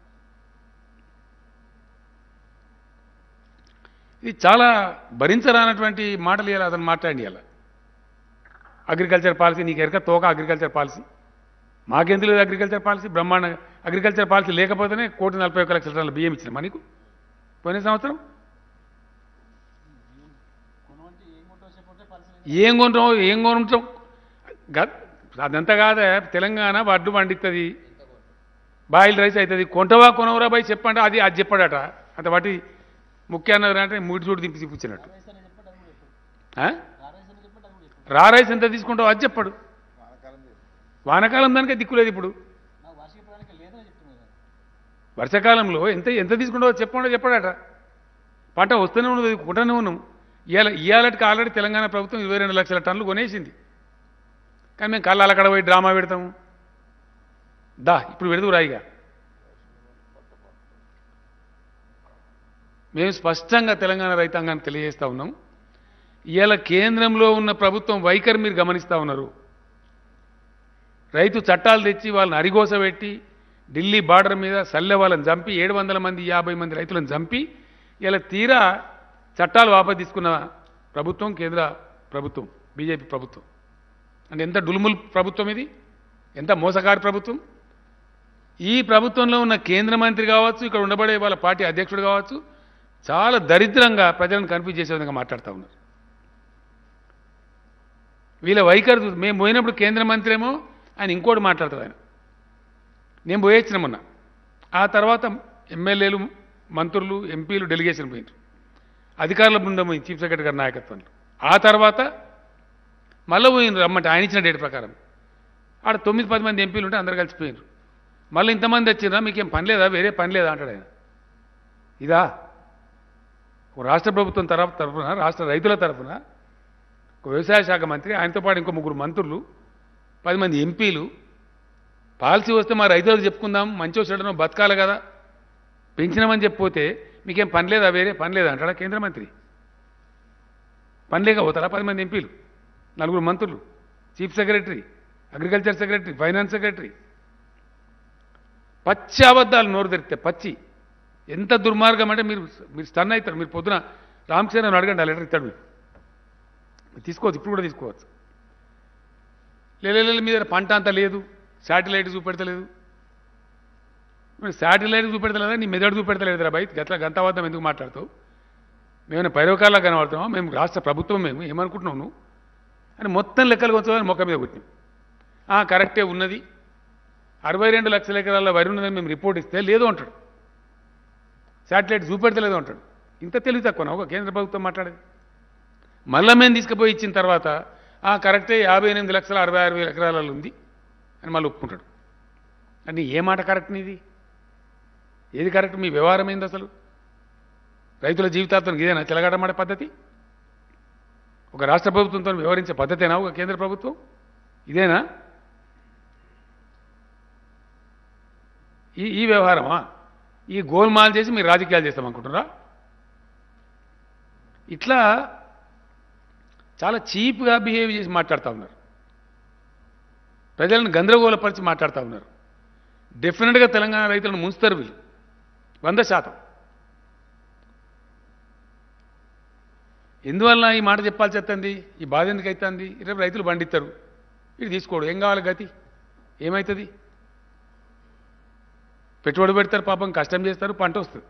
ఇది చాలా భరించరానటువంటి మాటలు ఇవ్వాలి అతను మాట్లాడి ఇవ్వాలి అగ్రికల్చర్ పాలసీ నీకు ఎరక తోక అగ్రికల్చర్ పాలసీ మాకెందుకు లేదు అగ్రికల్చర్ పాలసీ బ్రహ్మాండ అగ్రికల్చర్ పాలసీ లేకపోతేనే కోటి నలభై ఒక్క లక్షల టన్నుల బియ్యం ఇచ్చిన మనకు పోయిన సంవత్సరం ఏం కొంటాం ఏం కొంటాం గ- అదంతా కాదే తెలంగాణ వడ్డు పండిస్తుంది బాయిల్ రైస్ అవుతుంది కొంటవా కొనవరా బాయ్ చెప్పండి అది అది చెప్పాడట అంత వాటి ముఖ్యాన్న అంటే మూడు చూడు దింపి చూపించినట్టు ఆ? రా రైస్ ఎంత తీసుకుంటావు అది చెప్పాడు వానకాలం దానికే దిక్కులేదు ఇప్పుడు వర్షాకాలంలో ఎంత ఎంత తీసుకుంటావో చెప్పండో చెప్పాడట పంట వస్తూనే ఉన్నది కొంటూనే ఉన్నాం ఇవాళ ఇవాళకి ఆల్రెడీ తెలంగాణ ప్రభుత్వం ఇరవై రెండు లక్షల టన్నులు కొనేసింది కానీ మేము కళ్ళ అక్కడ పోయి డ్రామా పెడతాము దా ఇప్పుడు పెడదు రాయిగా మేము స్పష్టంగా తెలంగాణ రైతాంగాన్ని తెలియజేస్తా ఉన్నాం ఇవాళ కేంద్రంలో ఉన్న ప్రభుత్వం వైఖరి మీరు గమనిస్తూ ఉన్నారు రైతు చట్టాలు తెచ్చి వాళ్ళని అరిగోస పెట్టి ఢిల్లీ బార్డర్ మీద సల్లె వాళ్ళని చంపి ఏడు వందల మంది యాభై మంది రైతులను చంపి ఇలా తీరా చట్టాలు వాపసు తీసుకున్న ప్రభుత్వం కేంద్ర ప్రభుత్వం బీజేపీ ప్రభుత్వం అంటే ఎంత డులుముల్ ప్రభుత్వం ఇది ఎంత మోసగారి ప్రభుత్వం ఈ ప్రభుత్వంలో ఉన్న కేంద్ర మంత్రి కావచ్చు ఇక్కడ ఉండబడే వాళ్ళ పార్టీ అధ్యక్షుడు కావచ్చు చాలా దరిద్రంగా ప్రజలను కన్ఫ్యూజ్ చేసే విధంగా మాట్లాడుతూ ఉన్నారు వీళ్ళ వైఖరి చూ- మేము పోయినప్పుడు కేంద్ర మంత్రి ఏమో ఆయన ఇంకోటి మాట్లాడతాడు ఆయన నేను పోయొచ్చిన మొన్న ఆ తర్వాత ఎమ్మెల్యేలు మంత్రులు ఎంపీలు డెలిగేషన్ పోయినారు అధికారుల బృందం పోయింది చీఫ్ సెక్రటరీ గారి నాయకత్వంలో ఆ తర్వాత మళ్ళీ పోయినారు రమ్మంటే ఆయన ఇచ్చిన డేట్ ప్రకారం ఆడ తొమ్మిది పది మంది ఎంపీలు ఉంటే అందరు కలిసిపోయినారు మళ్ళీ ఇంతమంది వచ్చిందా మీకేం పని లేదా వేరే పని లేదా అంటాడు ఆయన ఇదా ఒక రాష్ట్ర ప్రభుత్వం తరఫు తరఫున రాష్ట్ర రైతుల తరఫున ఒక వ్యవసాయ శాఖ మంత్రి ఆయనతో పాటు ఇంకో ముగ్గురు మంత్రులు పది మంది ఎంపీలు పాలసీ వస్తే మా రైతులకు చెప్పుకుందాం మంచి వచ్చాడనో బతకాలి కదా పెంచినామని చెప్పిపోతే మీకేం పని లేదా వేరే పని లేదా అంటాడా కేంద్ర మంత్రి పని లేక పోతారా పది మంది ఎంపీలు నలుగురు మంత్రులు chief secretary agriculture secretary finance secretary పచ్చి అబద్ధాలు నోరు తెరిస్తే పచ్చి ఎంత దుర్మార్గం అంటే మీరు మీరు స్టన్ అవుతారు మీరు పొద్దున రామచంద్రన్ అడగండి ఆ లెటర్ ఇస్తాడు మీరు మీరు తీసుకోవచ్చు ఇప్పుడు కూడా తీసుకోవచ్చు లేదు మీద పంట అంత లేదు శాటిలైట్ చూపెడతలేదు మరి శాటిలైట్ చూపెడతలేదా నీ మెదడు చూపెడతలేదురా బయట గట్ల గంతావాదం ఎందుకు మాట్లాడుతావు మేమైనా పైరవకాల్లా కనబడుతున్నాం మేము రాష్ట్ర ప్రభుత్వం మేము ఏమనుకుంటున్నావు నువ్వు అని మొత్తం లెక్కలు కొంచెం మొక్క మీద కొట్టినాం ఆ, కరెక్టే ఉన్నది అరవై రెండు లక్షల ఎకరాల వరి ఉన్నదని మేము రిపోర్ట్ ఇస్తే లేదు అంటాడు శాటిలైట్ చూపెడతలేదు అంటాడు ఇంత తెలివి తక్కువ ఒక కేంద్ర ప్రభుత్వం మాట్లాడేది మళ్ళా మేము తీసుకుపోయి ఇచ్చిన తర్వాత ఆ కరెక్టే యాభై ఎనిమిది లక్షల అరవై ఆరు వేల ఎకరాలలో ఉంది అని మళ్ళీ ఒప్పుకుంటాడు అని ఏ మాట కరెక్ట్ నీది ఏది కరెక్ట్ మీ వ్యవహారం ఏంది అసలు రైతుల జీవితార్థం ఇదేనా చెలగాటమాడే పద్ధతి ఒక రాష్ట్ర ప్రభుత్వంతో వ్యవహరించే పద్ధతేనా ఒక కేంద్ర ప్రభుత్వం ఇదేనా ఈ ఈ వ్యవహారమా ఈ గోల్మాల్ చేసి మీరు రాజకీయాలు చేస్తాం అనుకుంటున్నారా ఇట్లా చాలా చీప్గా బిహేవ్ చేసి మాట్లాడుతూ ఉన్నారు ప్రజలను గందరగోళపరిచి మాట్లాడుతూ ఉన్నారు డెఫినెట్గా తెలంగాణ రైతులను ముంచుతారు వీళ్ళు వంద శాతం ఎందువల్ల ఈ మాట చెప్పాల్సి వస్తుంది ఈ బాధ ఎందుకు అవుతుంది రేపు రైతులు పండిస్తారు ఇది తీసుకోడు ఏం కావాలి గతి ఏమవుతుంది పెట్టుబడి పెడతారు పాపం కష్టం చేస్తారు పంట వస్తుంది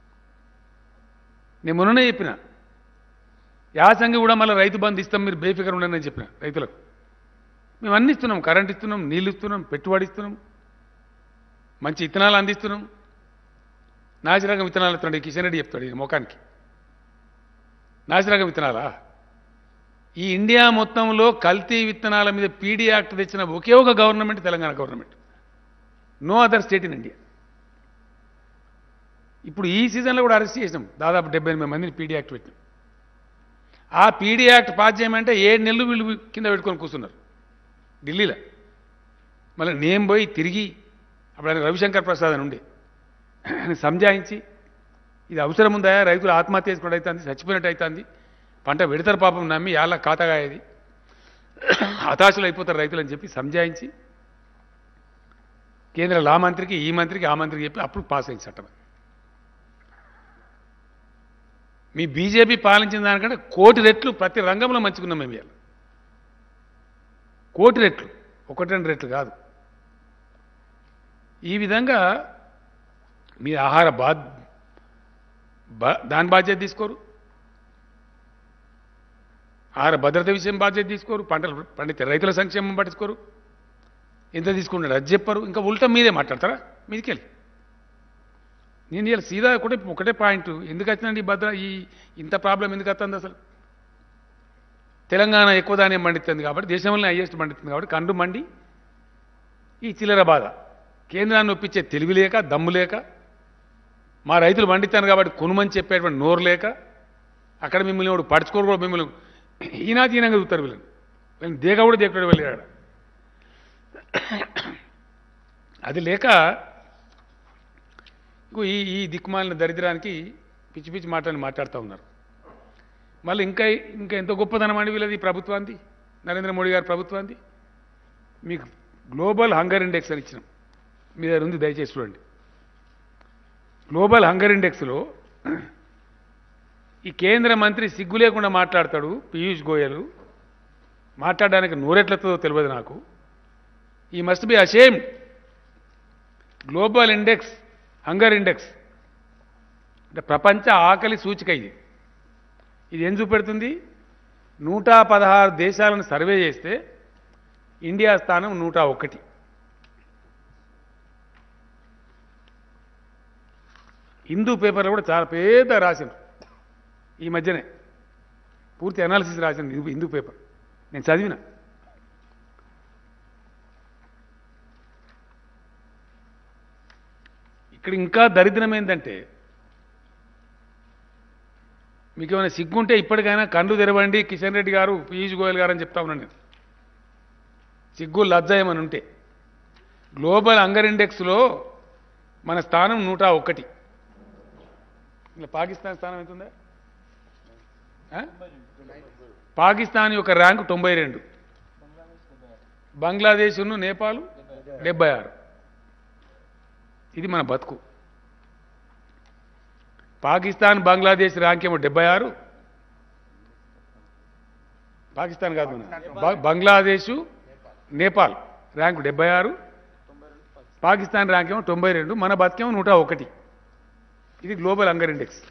నేను మొన్ననే చెప్పిన యాసంగి కూడా మళ్ళీ రైతు బంధు ఇస్తాం మీరు బేఫికర్ ఉండండి అని చెప్పిన రైతులకు మేము అన్ని ఇస్తున్నాం కరెంట్ ఇస్తున్నాం నీళ్ళు ఇస్తున్నాం పెట్టుబడి ఇస్తున్నాం మంచి విత్తనాలు అందిస్తున్నాం నాసిరకం విత్తనాలు ఇస్తున్నాడు ఈ కిషన్ రెడ్డి చెప్తాడు ఈ ముఖానికి నాసిరకం విత్తనాలా ఈ ఇండియా మొత్తంలో కల్తీ విత్తనాల మీద పీడీ యాక్ట్ తెచ్చిన ఒకే ఒక government Telangana government no other state in India ఇప్పుడు ఈ సీజన్లో కూడా అరెస్ట్ చేసినాం దాదాపు డెబ్బై ఎనిమిది మందిని పీడీ యాక్ట్ పెట్టినాం ఆ పీడీ యాక్ట్ పాస్ చేయమంటే ఏడు నెలలు వీళ్ళు కింద పెట్టుకొని కూర్చున్నారు ఢిల్లీలో మళ్ళీ నేను పోయి తిరిగి అప్పుడు ఆయన రవిశంకర్ ప్రసాద్ అని ఉండే ఆయన సంజాయించి ఇది అవసరం ఉందా రైతులు ఆత్మహత్య చేసుకున్నట్టు అవుతుంది చచ్చిపోయినట్టు అవుతుంది పంట పెడతారు పాపం నమ్మి యాళ్ళ ఖాతాగాయది హతాశులు అయిపోతారు రైతులు అని చెప్పి సంజాయించి కేంద్ర లా మంత్రికి ఈ మంత్రికి ఆ మంత్రికి చెప్పి అప్పుడు పాస్ అయింది చట్టం మీ బీజేపీ పాలించిన దానికంటే కోటి రెట్లు ప్రతి రంగంలో మంచుకున్నాం మేము ఇవాళ కోటి రెట్లు ఒకటి రెండు రెట్లు కాదు ఈ విధంగా మీ ఆహార బా బా- దాని బాధ్యత తీసుకోరు ఆహార భద్రత విషయం బాధ్యత తీసుకోరు పంటలు పండితే రైతుల సంక్షేమం పట్టించుకోరు ఎంత తీసుకుంటారు అది చెప్పరు ఇంకా ఉల్టా మీరే మాట్లాడతారా మీదికెళ్ళి నేను ఇలా సీదా ఒకటే ఒకటే పాయింట్ ఎందుకు వచ్చిందండి ఈ భద్ర ఈ ఇంత ప్రాబ్లం ఎందుకు వస్తుంది అసలు తెలంగాణ ఎక్కువ ధాన్యం పండిస్తుంది కాబట్టి దేశంలోనే హైయెస్ట్ పండిస్తుంది కాబట్టి కండు మండి ఈ చిల్లర బాధ కేంద్రాన్ని ఒప్పించే తెలివి లేక దమ్ము లేక మా రైతులు పండిస్తాను కాబట్టి కొనుమని చెప్పేటువంటి నోరు లేక అక్కడ మిమ్మల్ని వాడు పడుచుకోరు కూడా మిమ్మల్ని ఈనాతీనంగా చూస్తారు వీళ్ళని వీళ్ళని దేగ కూడా దేకుడు వెళ్ళాడు అది లేక ఇగో ఈ ఈ దిక్కుమాలిన దరిద్రానికి పిచ్చి పిచ్చి మాటలు మాట్లాడుతూ ఉన్నారు మళ్ళీ ఇంకా ఇంకా ఎంత గొప్పదనం అండి వీళ్ళది ఈ ప్రభుత్వానికి నరేంద్ర మోడీ గారి ప్రభుత్వానికి మీకు గ్లోబల్ హంగర్ ఇండెక్స్ అని ఇచ్చినాం మీ దగ్గర ఉంది దయచేసి చూడండి గ్లోబల్ హంగర్ ఇండెక్స్లో ఈ కేంద్ర మంత్రి సిగ్గు లేకుండా మాట్లాడతాడు పీయూష్ గోయల్ మాట్లాడడానికి నోరెట్లతో తెలియదు నాకు ఈ must be ashamed global index hunger index అంటే ప్రపంచ ఆకలి సూచిక ఇది ఇది ఏం చూపెడుతుంది నూట పదహారు దేశాలను సర్వే చేస్తే ఇండియా స్థానం నూట ఒకటి హిందూ పేపర్లో కూడా చాలా పెద్ద రాసిండ్రు ఈ మధ్యనే పూర్తి అనాలిసిస్ రాసింది హిందూ- హిందూ పేపర్ నేను చదివిన ఇక్కడ ఇంకా దరిద్రం ఏంటంటే మీకు ఏమైనా సిగ్గుంటే ఇప్పటికైనా కళ్ళు తెరవండి కిషన్ రెడ్డి గారు పీయూష్ గోయల్ గారు అని చెప్తా ఉన్నాను నేను సిగ్గు లజ్జ ఏమని ఉంటే గ్లోబల్ హంగర్ ఇండెక్స్లో మన స్థానం నూట ఒకటి ఇలా పాకిస్తాన్ స్థానం ఎంత ఉందా ఆ? పాకిస్తాన్ యొక్క ర్యాంకు తొంభై రెండు బంగ్లాదేశ్ను నేపాల్ డెబ్బై ఆరు ఇది మన బతుకు పాకిస్తాన్ బంగ్లాదేశ్ ర్యాంక్ ఏమో డెబ్బై ఆరు పాకిస్తాన్ కాదు మన బ- బంగ్లాదేశ్ నేపాల్ ర్యాంకు డెబ్బై ఆరు పాకిస్తాన్ ర్యాంక్ ఏమో తొంభై రెండు మన బతికేమో నూట ఒకటి ఇది గ్లోబల్ హంగర్ ఇండెక్స్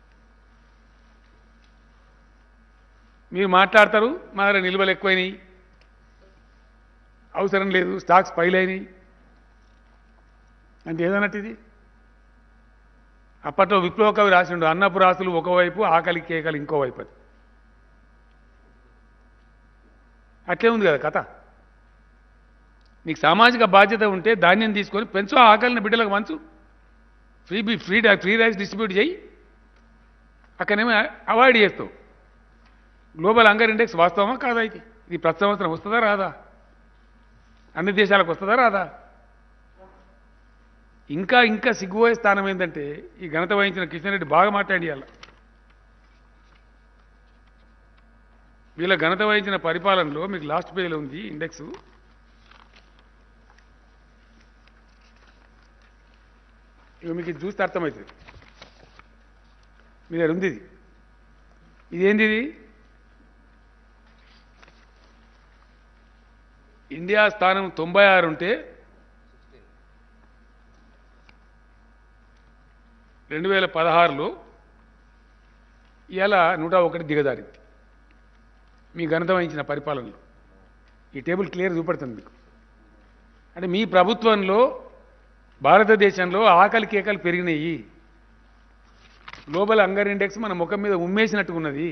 మీరు మాట్లాడతారు మా దగ్గర నిల్వలు ఎక్కువైనాయి అవసరం లేదు స్టాక్స్ పైలైనాయి అంటే ఏదన్నట్టు ఇది అప్పట్లో విప్లవ కవి రాసిండు అన్నపు రాసులు ఒకవైపు ఆకలి కేకలు ఇంకోవైపు అది అట్లే ఉంది కదా కథ నీకు సామాజిక బాధ్యత ఉంటే ధాన్యం తీసుకొని పెంచు ఆ ఆకలిని బిడ్డలకు మంచు ఫ్రీ బి ఫ్రీ డా- ఫ్రీ రైస్ డిస్ట్రిబ్యూట్ చేయి అక్కడేమో అవాయిడ్ చేస్తావు గ్లోబల్ హంగర్ ఇండెక్స్ వాస్తవమా కాదా ఇది ఇది ప్రతి సంవత్సరం వస్తుందా రాదా అన్ని దేశాలకు వస్తుందా రాదా ఇంకా ఇంకా సిగ్గుపోయే స్థానం ఏంటంటే ఈ ఘనత వహించిన కిషన్ రెడ్డి బాగా మాట్లాడి ఇవాళ వీళ్ళ ఘనత వహించిన పరిపాలనలో మీకు లాస్ట్ పేజీలో ఉంది ఇండెక్స్ ఇక మీకు ఇది చూస్తే అర్థమవుతుంది మీ దగ్గర ఉంది ఇది ఇదేంది ఇది ఇండియా స్థానం తొంభై ఆరు ఉంటే రెండు వేల పదహారులో ఇవాళ నూట ఒకటి దిగదారింది మీ ఘనత వహించిన పరిపాలనలో ఈ టేబుల్ క్లియర్ చూపెడుతుంది మీకు అంటే మీ ప్రభుత్వంలో భారతదేశంలో ఆకలి కేకలు పెరిగినాయి గ్లోబల్ హంగర్ ఇండెక్స్ మన ముఖం మీద ఉమ్మేసినట్టుగా ఉన్నది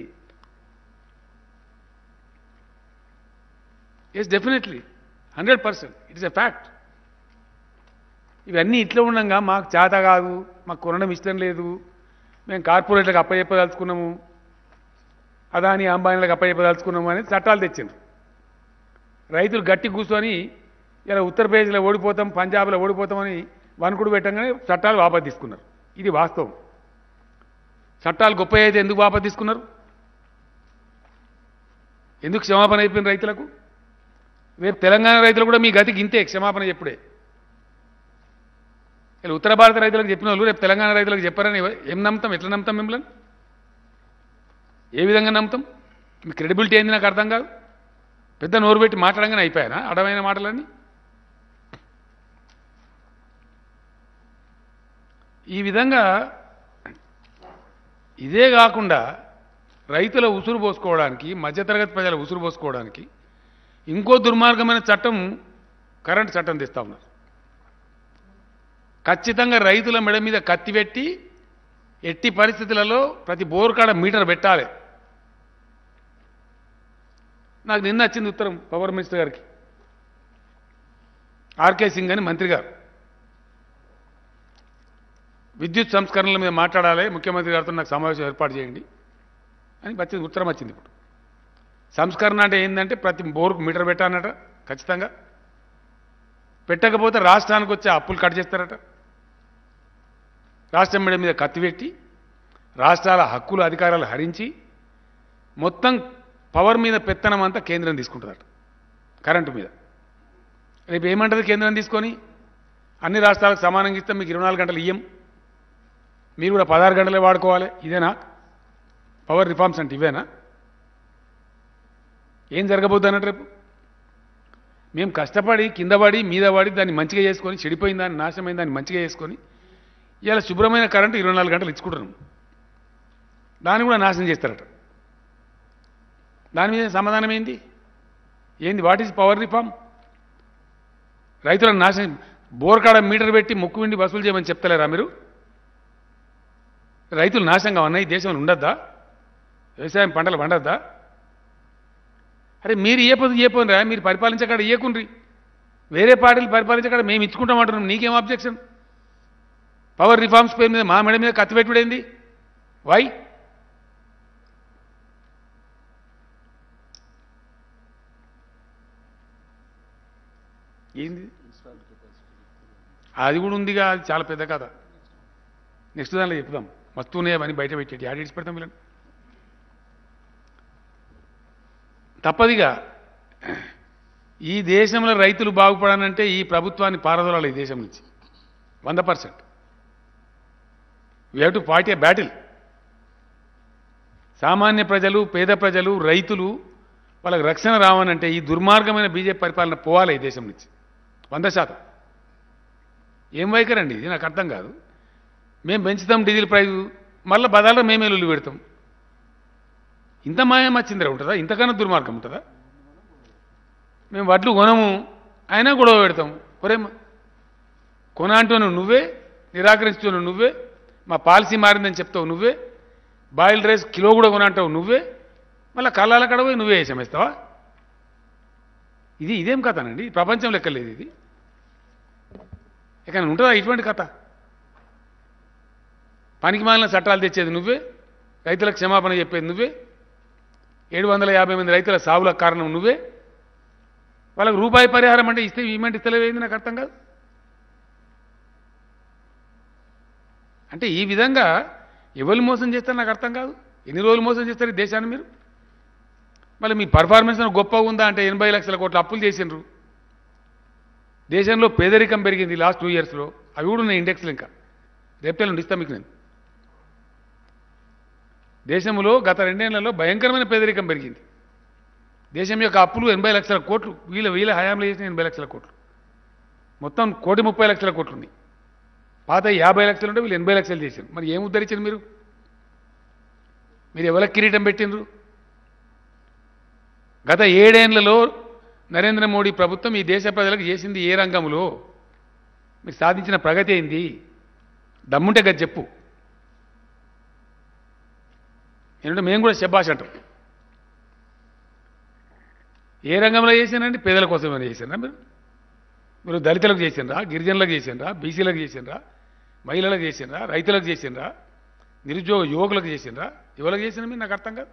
yes definitely hundred percent it's a fact ఇవన్నీ ఇట్లా ఉండగా మాకు చేత కాదు మాకు కొనడం ఇష్టం లేదు మేము కార్పొరేట్లకు అప్పచెప్పదలుచుకున్నాము అదాని అంబానీలకు అప్పచెప్పదలుచుకున్నాము అని చట్టాలు తెచ్చిండ్రు రైతులు గట్టి కూర్చొని ఇలా ఉత్తరప్రదేశ్లో ఓడిపోతాం పంజాబ్లో ఓడిపోతామని వణుకుడు పెట్టంగానే చట్టాలు వాపసు తీసుకున్నారు ఇది వాస్తవం చట్టాలు గొప్ప అయితే ఎందుకు వాపసు తీసుకున్నారు ఎందుకు క్షమాపణ అయిపోయిన రైతులకు రేపు తెలంగాణ రైతులు కూడా మీ గతికి ఇంతే క్షమాపణ చెప్పుడే ఇలా ఉత్తర భారత రైతులకు చెప్పిన వాళ్ళు రేపు తెలంగాణ రైతులకు చెప్పారని ఎవ- ఏం నమ్ముతాం ఎట్లా నమ్ముతాం మిమ్మల్ని ఏ విధంగా నమ్ముతాం మీ క్రెడిబిలిటీ ఏంది నాకు అర్థం కాదు పెద్ద నోరు పెట్టి మాట్లాడంగానే అయిపోయానా అడమైన మాటలన్నీ ఈ విధంగా ఇదే కాకుండా రైతుల ఉసురు పోసుకోవడానికి మధ్యతరగతి ప్రజల ఉసురు పోసుకోవడానికి ఇంకో దుర్మార్గమైన చట్టం కరెంట్ చట్టం తెస్తా ఉన్నారు ఖచ్చితంగా రైతుల మెడ మీద కత్తి పెట్టి ఎట్టి పరిస్థితులలో ప్రతి బోరు కాడ మీటర్ పెట్టాలి నాకు నిన్న వచ్చింది ఉత్తరం పవర్ మినిస్టర్ గారికి ఆర్కే సింగ్ అని మంత్రి గారు విద్యుత్ సంస్కరణల మీద మాట్లాడాలి ముఖ్యమంత్రి గారితో నాకు సమావేశం ఏర్పాటు చేయండి అని వచ్చింది ఉత్తరం వచ్చింది ఇప్పుడు సంస్కరణ అంటే ఏంటంటే ప్రతి బోరుకు మీటర్ పెట్టానట ఖచ్చితంగా పెట్టకపోతే రాష్ట్రానికి వచ్చే అప్పులు కట్ చేస్తారట రాష్ట్రం మీద మీద కత్తి పెట్టి రాష్ట్రాల హక్కులు అధికారాలు హరించి మొత్తం పవర్ మీద పెత్తనం అంతా కేంద్రం తీసుకుంటుందట కరెంటు మీద రేపు ఏమంటది కేంద్రం తీసుకొని అన్ని రాష్ట్రాలకు సమానంగా ఇస్తాం మీకు ఇరవై నాలుగు గంటలు ఇయ్యం మీరు కూడా పదహారు గంటలే వాడుకోవాలి ఇదేనా పవర్ రిఫార్మ్స్ అంటే ఇవేనా ఏం జరగబోద్ది అన్నట్టు రేపు మేము కష్టపడి కింద పడి మీద పడి దాన్ని మంచిగా చేసుకొని చెడిపోయిన దాన్ని నాశనమైన దాన్ని మంచిగా చేసుకొని ఇవాళ శుభ్రమైన కరెంటు ఇరవై నాలుగు గంటలు ఇచ్చుకుంటున్నాం దాన్ని కూడా నాశనం చేస్తారట దాని మీద సమాధానం ఏంది ఏంది వాట్ ఈజ్ పవర్ రిఫార్మ్ రైతులను నాశనం బోర్కాడ మీటర్ పెట్టి ముక్కు విండి వసూలు చేయమని చెప్తలేరా మీరు రైతులు నాశనంగా ఉన్నాయి ఈ దేశంలో ఉండద్దా వ్యవసాయం పంటలు పండద్దా అరే మీరు ఏ పొద్దు ఏ పోనరా మీరు పరిపాలించకాడ ఇయ్యకుండ్రి వేరే పార్టీలు పరిపాలించకాడ మేము ఇచ్చుకుంటామంటున్నాం నీకేం అబ్జెక్షన్ పవర్ రిఫార్మ్స్ పేరు మీద మా మెడ మీద కత్తి పెట్టుడేంది వై ఏంది అది కూడా ఉందిగా అది చాలా పెద్ద కథ నెక్స్ట్ దానిలో చెప్దాం మస్తు ఉన్నాయి అవన్నీ బయట పెట్టేటి ఆడిట్స్ పెడతాం వీళ్ళని తప్పదిగా ఈ దేశంలో రైతులు బాగుపడాలంటే ఈ ప్రభుత్వాన్ని పారదోలాలి ఈ దేశం నుంచి వంద percent we have to fight a battle సామాన్య ప్రజలు పేద ప్రజలు రైతులు వాళ్ళకి రక్షణ రావనంటే ఈ దుర్మార్గమైన బీజేపీ పరిపాలన పోవాలి ఈ దేశం నుంచి వంద శాతం ఏం వైఖరండి ఇది నాకు అర్థం కాదు మేము పెంచుతాం డీజిల్ ప్రైజు మళ్ళీ బదాల్లో మేమే లొల్లి పెడతాం ఇంత మాయం వచ్చిందిరా ఉంటుందా ఇంతకన్నా దుర్మార్గం ఉంటుందా మేము వడ్లు కొనము అయినా గొడవ పెడతాం ఒరేమ్మ కొన అంటున్నావు నువ్వే నిరాకరిస్తున్నావు నువ్వే మా పాలసీ మారిందని చెప్తావు నువ్వే బాయిల్ రైస్ కిలో కూడా కొనంటావు నువ్వే మళ్ళీ కళ్ళాల కడ పోయి నువ్వే వేసమేస్తావా ఇది ఇదేం కథనండి ప్రపంచం లెక్కలేదు ఇది ఇక ఉంటుందా ఇటువంటి కథ పనికి మాలిన చట్టాలు తెచ్చేది నువ్వే రైతులకు క్షమాపణ చెప్పేది నువ్వే ఏడు వందల యాభై మంది రైతుల సావులకు కారణం నువ్వే వాళ్ళకి రూపాయి పరిహారం అంటే ఇస్తే ఇవ్వమంటే ఇస్తలేవేంది నాకు అర్థం కాదు అంటే ఈ విధంగా ఎవరు మోసం చేస్తారు నాకు అర్థం కాదు ఎన్ని రోజులు మోసం చేస్తారు ఈ దేశాన్ని మీరు మళ్ళీ మీ పర్ఫార్మెన్స్ గొప్పగా ఉందా అంటే ఎనభై లక్షల కోట్ల అప్పులు చేసిండ్రు దేశంలో పేదరికం పెరిగింది లాస్ట్ టూ ఇయర్స్లో అవి కూడా ఉన్నాయి ఇండెక్స్లు ఇంకా రేపటి ఇస్తాను మీకు నేను దేశంలో గత రెండేళ్లలో భయంకరమైన పేదరికం పెరిగింది దేశం యొక్క అప్పులు ఎనభై లక్షల కోట్లు వీళ్ళ వీళ్ళ హయాంలో చేసిన ఎనభై లక్షల కోట్లు మొత్తం కోటి ముప్పై లక్షల కోట్లు ఉన్నాయి పాత యాభై లక్షలు ఉంటే వీళ్ళు ఎనభై లక్షలు చేశారు మరి ఏం ఉద్ధరించారు మీరు మీరు ఎవరికి కిరీటం పెట్టినరు గత ఏడేళ్లలో నరేంద్ర మోడీ ప్రభుత్వం ఈ దేశ ప్రజలకు చేసింది ఏ రంగంలో మీరు సాధించిన ప్రగతి ఏంది దమ్ముంటే గది చెప్పు ఏంటంటే మేము కూడా శబ్బాష్ అంటాం ఏ రంగంలో చేశానండి పేదల కోసం ఏమైనా చేశారా మీరు మీరు దళితులకు చేసిండ్రా గిరిజనులకు చేసిండ్రా బీసీలకు చేసిండ్రా మహిళలకు చేసిండ్రా రైతులకు చేసిండ్రా నిరుద్యోగ యువకులకు చేసిండ్రా యువలకు చేసిన మీరు నాకు అర్థం కాదు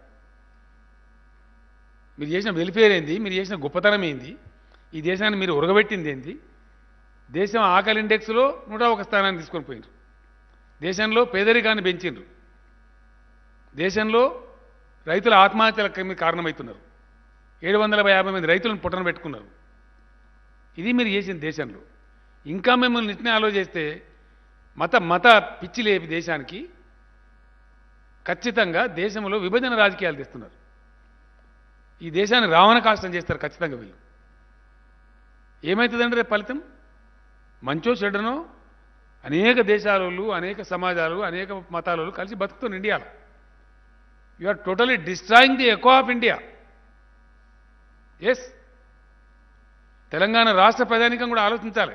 మీరు చేసిన వెల్ఫేర్ ఏంది మీరు చేసిన గొప్పతనం ఏంది ఈ దేశాన్ని మీరు ఉరగబెట్టింది ఏంది దేశం ఆకలి ఇండెక్స్లో నూట ఒక స్థానాన్ని తీసుకొని పోయినారు దేశంలో పేదరికాన్ని పెంచిండ్రు దేశంలో రైతుల ఆత్మహత్యలకు మీరు కారణమవుతున్నారు ఏడు వందల యాభై మంది రైతులను పుట్టన పెట్టుకున్నారు ఇది మీరు చేసిన దేశంలో ఇంకా మిమ్మల్ని నిట్నే ఆలోచిస్తే మత మత పిచ్చి లేపి దేశానికి ఖచ్చితంగా దేశంలో విభజన రాజకీయాలు తెస్తున్నారు ఈ దేశాన్ని రావణ కాష్టం చేస్తారు ఖచ్చితంగా వీళ్ళు ఏమవుతుందంటే రేపు ఫలితం మంచో చెడ్డనో అనేక దేశాలలో అనేక సమాజాలు అనేక మతాలలో కలిసి బతుకుతున్న ఇండియాలో you are totally destroying the eco of India yes Telangana రాష్ట్ర ప్రజానికం కూడా ఆలోచించాలి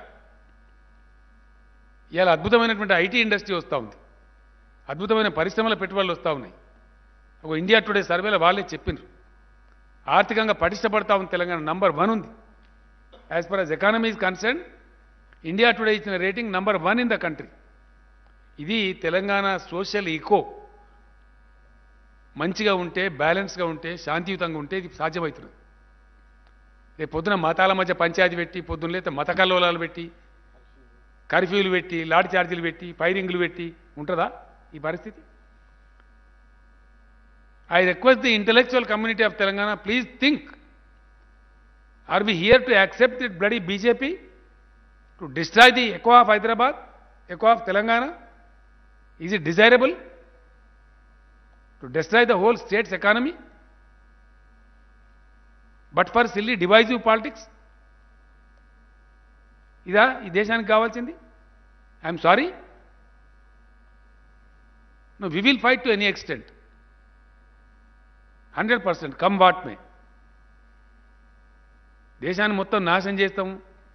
ఇవాళ అద్భుతమైనటువంటి ఐటీ ఇండస్ట్రీ వస్తూ ఉంది అద్భుతమైన పరిశ్రమల పెట్టుబడులు వస్తూ ఉన్నాయి ఒక ఇండియా టుడే సర్వేలో వాళ్ళే చెప్పిండ్రు ఆర్థికంగా పటిష్టపడతా ఉంది తెలంగాణ నంబర్ వన్ ఉంది as per us economy is concern India Today ఇచ్చిన rating number one in the country ఇది తెలంగాణ సోషల్ ఈకో మంచిగా ఉంటే బ్యాలెన్స్గా ఉంటే శాంతియుతంగా ఉంటే ఇది సాధ్యమవుతుంది రేపు పొద్దున మతాల మధ్య పంచాయతీ పెట్టి పొద్దున్న లేతే మత కల్లోలాలు పెట్టి కర్ఫ్యూలు పెట్టి లాఠీ చార్జీలు పెట్టి ఫైరింగ్లు పెట్టి ఉంటుందా ఈ పరిస్థితి I request the intellectual community of Telangana please think are we here to accept it bloody BJP to destroy the eco of Hyderabad eco of Telangana is it desirable to destroy the whole state's economy but for silly divisive politics ఇదా ఈ దేశానికి కావాల్సింది I'm sorry no we will fight to any extent hundred percent come what may దేశాన్ని మొత్తం నాశనం చేస్తాం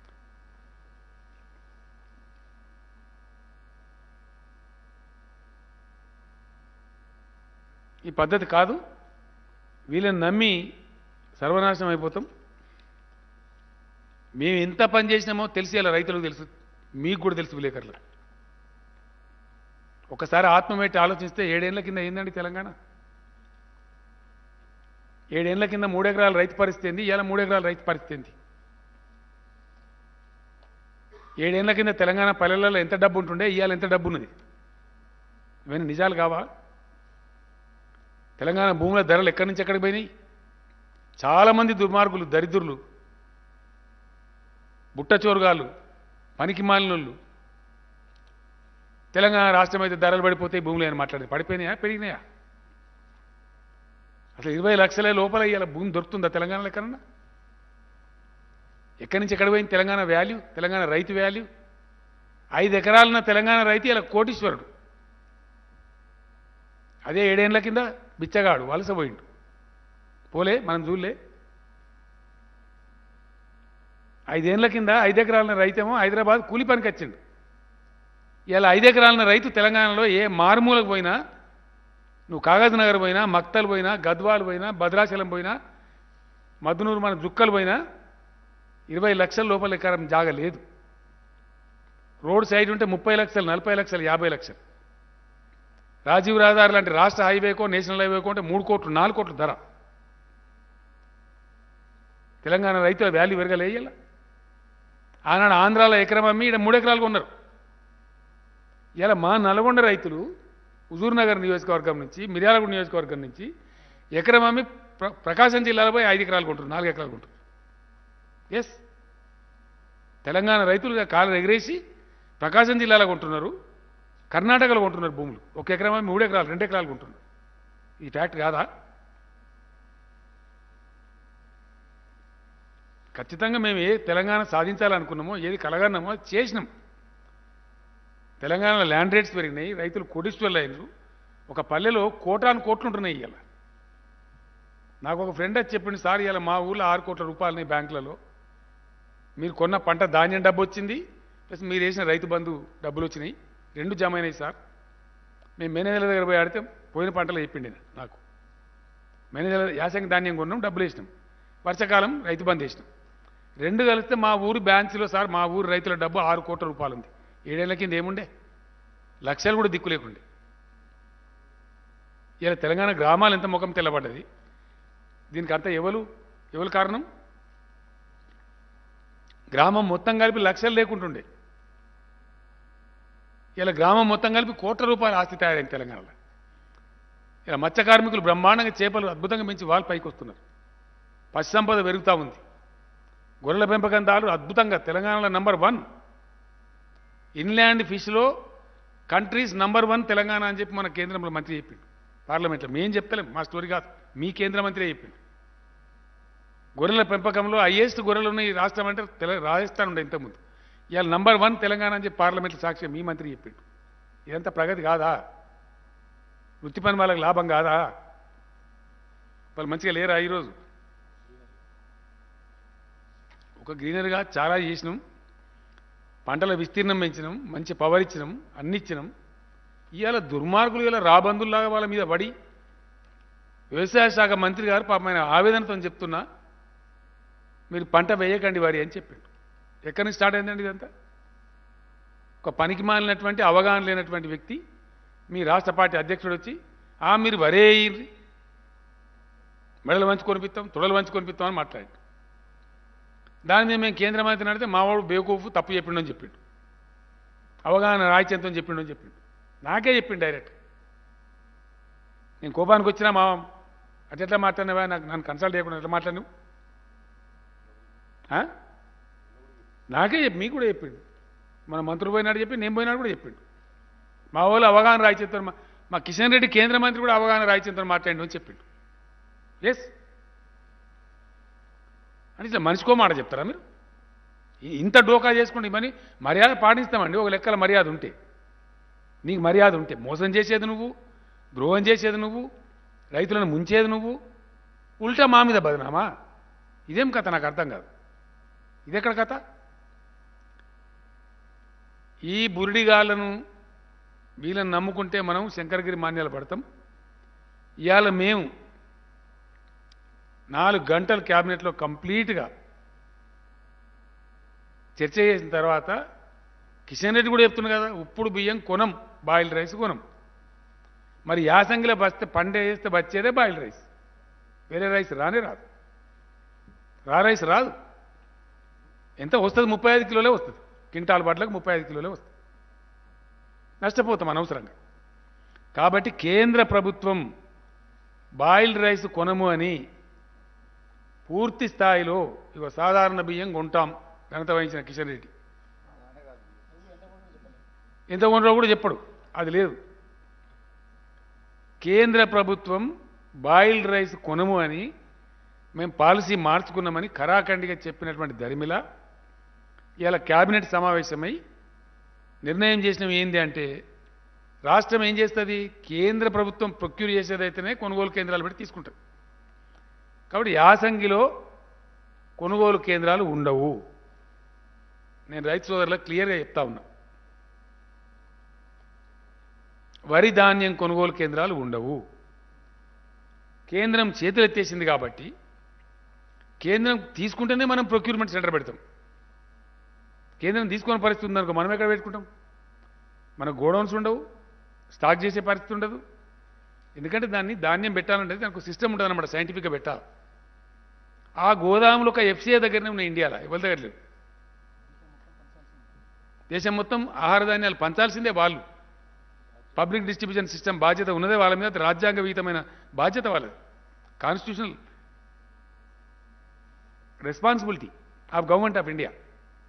ఈ పద్ధతి కాదు వీళ్ళని నమ్మి సర్వనాశనం అయిపోతాం మేము ఎంత పని చేసినామో తెలిసి అలా రైతులకు తెలుసు మీకు కూడా తెలుసు విలేకరులకు ఒకసారి ఆత్మమేటి ఆలోచిస్తే ఏడేళ్ల కింద ఏందండి తెలంగాణ ఏడేళ్ల కింద మూడెకరాల రైతు పరిస్థితి ఏంది ఇవాళ మూడెకరాల రైతు పరిస్థితి ఏంది ఏడేళ్ల కింద తెలంగాణ పల్లెలలో ఎంత డబ్బు ఉంటుండే ఇవాళ ఎంత డబ్బు ఉన్నది ఇవన్నీ నిజాలు కావా తెలంగాణ భూముల ధరలు ఎక్కడి నుంచి ఎక్కడికి పోయినాయి చాలామంది దుర్మార్గులు దరిద్రులు బుట్టచోరుగాళ్ళు పనికి మాలినోళ్ళు తెలంగాణ రాష్ట్రం అయితే ధరలు పడిపోతాయి భూములు అని మాట్లాడేది పడిపోయినాయా పెరిగినాయా అసలు ఇరవై లక్షల లోపల ఇవాళ భూమి దొరుకుతుందా తెలంగాణలో ఎక్కడన్నా ఎక్కడి నుంచి ఎక్కడ పోయింది తెలంగాణ వాల్యూ తెలంగాణ రైతు వాల్యూ ఐదు ఎకరాలున్న తెలంగాణ రైతు ఇలా కోటీశ్వరుడు అదే ఏడేళ్ల కింద బిచ్చగాడు వలస పోయిండు పోలే మనం చూడలే ఐదేళ్ల కింద ఐదు ఎకరాల రైతేమో హైదరాబాద్ కూలి పనికి వచ్చిండు ఇలా ఐదు ఎకరాల రైతు తెలంగాణలో ఏ మారుమూలకు పోయినా నువ్వు కాగజ్ నగర్ పోయినా మక్తల్ పోయినా గద్వాల్ పోయినా భద్రాచలం పోయినా మధునూరు మన జుక్కలు పోయినా ఇరవై లక్షల లోపల ఎకరం జాగ లేదు రోడ్ సైడ్ ఉంటే ముప్పై లక్షలు నలభై లక్షలు యాభై లక్షలు రాజీవ్ రహదారి లాంటి రాష్ట్ర హైవేకో నేషనల్ హైవేకో అంటే మూడు కోట్లు నాలుగు కోట్లు ధర తెలంగాణ రైతుల వాల్యూ పెరగలేయాల ఆనాడు ఆంధ్రాలో ఎకరం అమ్మి ఇక్కడ మూడు ఎకరాలు కొన్నారు ఇలా మా నల్గొండ రైతులు హుజూర్నగర్ నియోజకవర్గం నుంచి మిర్యాలగూడ నియోజకవర్గం నుంచి ఎకరం అమ్మి ప్ర- ప్రకాశం జిల్లాలో పోయి ఐదు ఎకరాలు కొంటారు నాలుగు ఎకరాలు కొంటారు ఎస్ తెలంగాణ రైతులుగా కాలు ఎగరేసి ప్రకాశం జిల్లాలో కొంటున్నారు కర్ణాటకలో కొంటున్నారు భూములు ఒక ఎకరం అమ్మి మూడు ఎకరాలు రెండు ఎకరాలు కొంటున్నారు ఈ ఫ్యాక్ట్ కాదా ఖచ్చితంగా మేము ఏ తెలంగాణ సాధించాలనుకున్నామో ఏది కలగన్నామో అది చేసినాం తెలంగాణలో ల్యాండ్ రేట్స్ పెరిగినాయి రైతులు కోటీశ్వర్లు అయినారు ఒక పల్లెలో కోటాను కోట్లు ఉంటున్నాయి ఇవాళ నాకు ఒక ఫ్రెండ్ వచ్చి చెప్పింది సార్ ఇలా మా ఊళ్ళో ఆరు కోట్ల రూపాయలని బ్యాంకులలో మీరు కొన్న పంట ధాన్యం డబ్బు వచ్చింది ప్లస్ మీరు వేసిన రైతు బంధు డబ్బులు వచ్చినాయి రెండు జమ అయినాయి సార్ మేము మేనేజర్ల దగ్గర పోయి ఆడితే పోయిన పంటలు చెప్పిండి నాకు మేనేజర్ యాసంగి ధాన్యం కొన్నాం డబ్బులు వేసినాం వర్షాకాలం రైతు బంధు వేసినాం రెండు కలిస్తే మా ఊరు బ్యాంకులో సార్ మా ఊరు రైతుల డబ్బు ఆరు కోట్ల రూపాయలు ఉంది ఏడేళ్ల కింద ఏముండే లక్షలు కూడా దిక్కు లేకుండే ఇలా తెలంగాణ గ్రామాలు ఎంత ముఖం తెల్లబడ్డది దీనికి అంతా ఎవరు ఎవరు కారణం గ్రామం మొత్తం కలిపి లక్షలు లేకుంటుండే ఇలా గ్రామం మొత్తం కలిపి కోట్ల రూపాయల ఆస్తి తయారైంది తెలంగాణలో ఇలా మత్స్య కార్మికులు బ్రహ్మాండంగా చేపలు అద్భుతంగా పెంచి వాళ్ళు పైకి వస్తున్నారు పశు సంపద పెరుగుతూ ఉంది గొర్రెల పెంపకందాలు అద్భుతంగా తెలంగాణలో నంబర్ వన్ ఇన్లాండ్ ఫిష్లో కంట్రీస్ నంబర్ వన్ తెలంగాణ అని చెప్పి మన కేంద్రంలో మంత్రి చెప్పిండు పార్లమెంట్లో మేం చెప్తలేం మా స్టోరీ కాదు మీ కేంద్ర మంత్రి చెప్పిండు గొర్రెల పెంపకంలో హైయెస్ట్ గొర్రెలు ఉన్న ఈ రాష్ట్రం అంటే తెల రాజస్థాన్ ఉండే ఇంతకుముందు ఇవాళ నంబర్ వన్ తెలంగాణ అని చెప్పి పార్లమెంట్లో సాక్ష్యం మీ మంత్రి చెప్పిండు ఇదంతా ప్రగతి కాదా వృత్తి పని వాళ్ళకి లాభం కాదా వాళ్ళు మంచిగా లేరా ఈరోజు ఒక గ్రీనరీగా చాలా చేసినాం పంటల విస్తీర్ణం పెంచినాం మంచి పవర్ ఇచ్చినాం అన్ని ఇచ్చినాం ఇవాళ దుర్మార్గులు ఇలా రాబందుల్లాగా వాళ్ళ మీద పడి వ్యవసాయ శాఖ మంత్రి గారు పాపం ఆయన ఆవేదనతో చెప్తున్నా మీరు పంట వేయకండి వారి అని చెప్పిండు ఎక్కడి నుంచి స్టార్ట్ అయిందండి ఇదంతా ఒక పనికి మాలినటువంటి అవగాహన లేనటువంటి వ్యక్తి మీ రాష్ట్ర పార్టీ అధ్యక్షుడు వచ్చి ఆ మీరు వరేయ్యి మెడలు వంచి కొనిపిస్తాం తొడలు వంచి కొనిపిస్తాం అని మాట్లాడి దాని మీద మేము కేంద్ర మంత్రిని అడిగితే మావాడు బేవకూఫు తప్పు చెప్పిండు అని చెప్పిండు అవగాహన రాయిచెంతం చెప్పిండు అని చెప్పిండు నాకే చెప్పిండు డైరెక్ట్ నేను కోపానికి వచ్చినా మా అట్లా ఎట్లా మాట్లాడినవా నాకు నన్ను కన్సల్ట్ చేయకుండా ఎట్లా మాట్లాడినావు ఆ? నాకే చెప్పి మీకు కూడా చెప్పిండు మన మంత్రులు పోయినాడు చెప్పి నేను పోయినాడు కూడా చెప్పిండు మా వాళ్ళు అవగాహన రాయిచేస్తాను మా మా కిషన్ రెడ్డి కేంద్ర మంత్రి కూడా అవగాహన రాయిచేస్తాను మాట్లాడి అని చెప్పిండు ఎస్ అని ఇట్లా మనిషికో మాట చెప్తారా మీరు ఈ- ఇంత డోకా చేసుకోండి మని మర్యాద పాటిస్తామండి ఒక లెక్కల మర్యాద ఉంటే నీకు మర్యాద ఉంటే మోసం చేసేది నువ్వు ద్రోహం చేసేది నువ్వు రైతులను ముంచేది నువ్వు ఉల్టా మా మీద బదనామా ఇదేం కథ నాకు అర్థం కాదు ఇదెక్కడ కథ ఈ బురిడిగాళ్ళను వీళ్ళని నమ్ముకుంటే మనం శంకరగిరి మాన్యాలు పడతాం ఇవాళ మేము నాలుగు గంటలు క్యాబినెట్లో కంప్లీట్గా చర్చ చేసిన తర్వాత కిషన్ రెడ్డి కూడా చెప్తున్నా కదా ఉప్పుడు బియ్యం కొనం బాయిల్డ్ రైస్ కొనం మరి యాసంగిలో బస్తే పండే వేస్తే వచ్చేదే బాయిల్డ్ రైస్ వేరే రైస్ రానే రాదు రా రైస్ రాదు ఎంత వస్తుంది ముప్పై ఐదు కిలోలే వస్తుంది క్వింటాల్ బట్లకు ముప్పై ఐదు కిలోలే వస్తుంది నష్టపోతాం అనవసరంగా కాబట్టి కేంద్ర ప్రభుత్వం బాయిల్డ్ రైస్ కొనము అని పూర్తి స్థాయిలో ఇక సాధారణ బియ్యం కొంటాం ఘనత వహించిన కిషన్ రెడ్డి ఎంత కొంటారో కూడా చెప్పడు అది లేదు కేంద్ర ప్రభుత్వం బాయిల్డ్ రైస్ కొనము అని మేము పాలసీ మార్చుకున్నామని ఖరాఖండిగా చెప్పినటువంటి దరిమిల ఇలా క్యాబినెట్ సమావేశమై నిర్ణయం చేసినవి ఏంది అంటే రాష్ట్రం ఏం చేస్తుంది కేంద్ర ప్రభుత్వం ప్రొక్యూర్ చేసేదైతేనే కొనుగోలు కేంద్రాలు పెట్టి తీసుకుంటుంది కాబట్టి యాసంగిలో కొనుగోలు కేంద్రాలు ఉండవు నేను రైతు సోదరులకు క్లియర్గా చెప్తా ఉన్నా వరి ధాన్యం కొనుగోలు కేంద్రాలు ఉండవు కేంద్రం చేతులెత్తేసింది కాబట్టి కేంద్రం తీసుకుంటేనే మనం ప్రొక్యూర్మెంట్ సెంటర్ పెడతాం కేంద్రం తీసుకునే పరిస్థితి ఉందనుకో మనం ఎక్కడ పెట్టుకుంటాం మన గోడౌన్స్ ఉండవు స్టాక్ చేసే పరిస్థితి ఉండదు ఎందుకంటే దాన్ని ధాన్యం పెట్టాలంటే దానికి సిస్టమ్ ఉంటుంది అనమాట సైంటిఫిక్గా పెట్టాలి ఆ గోదాములు ఒక ఎఫ్సీఏ దగ్గరనే ఉన్నాయి ఇండియాలో ఎవరి దగ్గర లేవు దేశం మొత్తం ఆహార ధాన్యాలు పంచాల్సిందే వాళ్ళు పబ్లిక్ డిస్ట్రిబ్యూషన్ సిస్టమ్ బాధ్యత ఉన్నదే వాళ్ళ మీద అది రాజ్యాంగ విహితమైన బాధ్యత వాళ్ళది constitutional responsibility of government of India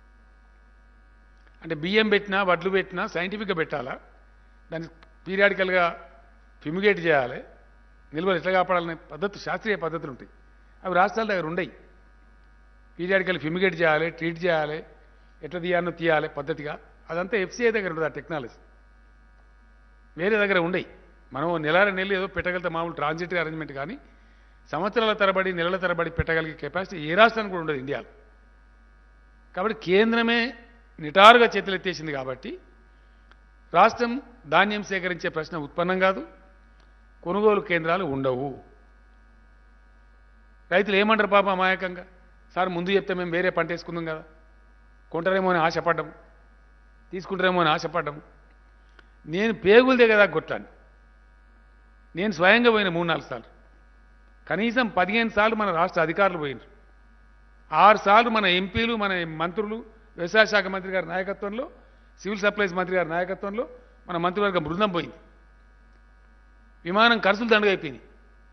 అంటే బియ్యం పెట్టినా వడ్లు పెట్టినా సైంటిఫిక్గా పెట్టాలా దాన్ని పీరియాడికల్గా ఫిమిగేట్ చేయాలి నిల్వలు ఎట్లా కాపాడాలనే పద్ధతి శాస్త్రీయ పద్ధతులు ఉంటాయి అవి రాష్ట్రాల దగ్గర ఉండయి పీరియాడికల్ ఫిమిగేట్ చేయాలి ట్రీట్ చేయాలి ఎట్లా తీయాలనో తీయాలి పద్ధతిగా అదంతా ఎఫ్సీఐ దగ్గర ఉంటుంది ఆ టెక్నాలజీ వేరే దగ్గర ఉండయి మనం నెల నెలలు ఏదో పెట్టగలిగితే మామూలు ట్రాన్సిట్ అరేంజ్మెంట్ కానీ సంవత్సరాల తరబడి నెలల తరబడి పెట్టగలిగే కెపాసిటీ ఏ రాష్ట్రానికి కూడా ఉండదు ఇండియాలో కాబట్టి కేంద్రమే నిటారుగా చేతులెత్తేసింది కాబట్టి రాష్ట్రం ధాన్యం సేకరించే ప్రశ్న ఉత్పన్నం కాదు కొనుగోలు కేంద్రాలు ఉండవు రైతులు ఏమంటారు పాప అమాయకంగా సార్ ముందు చెప్తే మేము వేరే పంట వేసుకుందాం కదా కొంటారేమో అని ఆశపడ్డం తీసుకుంటారేమో అని ఆశపడ్డం నేను పేగులదే కదా కొట్టాను నేను స్వయంగా పోయిన మూడు నాలుగు సార్లు కనీసం పదిహేను సార్లు మన రాష్ట్ర అధికారులు పోయినారు ఆరు సార్లు మన ఎంపీలు మన మంత్రులు వ్యవసాయ శాఖ మంత్రి గారి నాయకత్వంలో సివిల్ సప్లైస్ మంత్రి గారి నాయకత్వంలో మన మంత్రివర్గ బృందం పోయింది విమానం ఖర్చులు దండుగా అయిపోయింది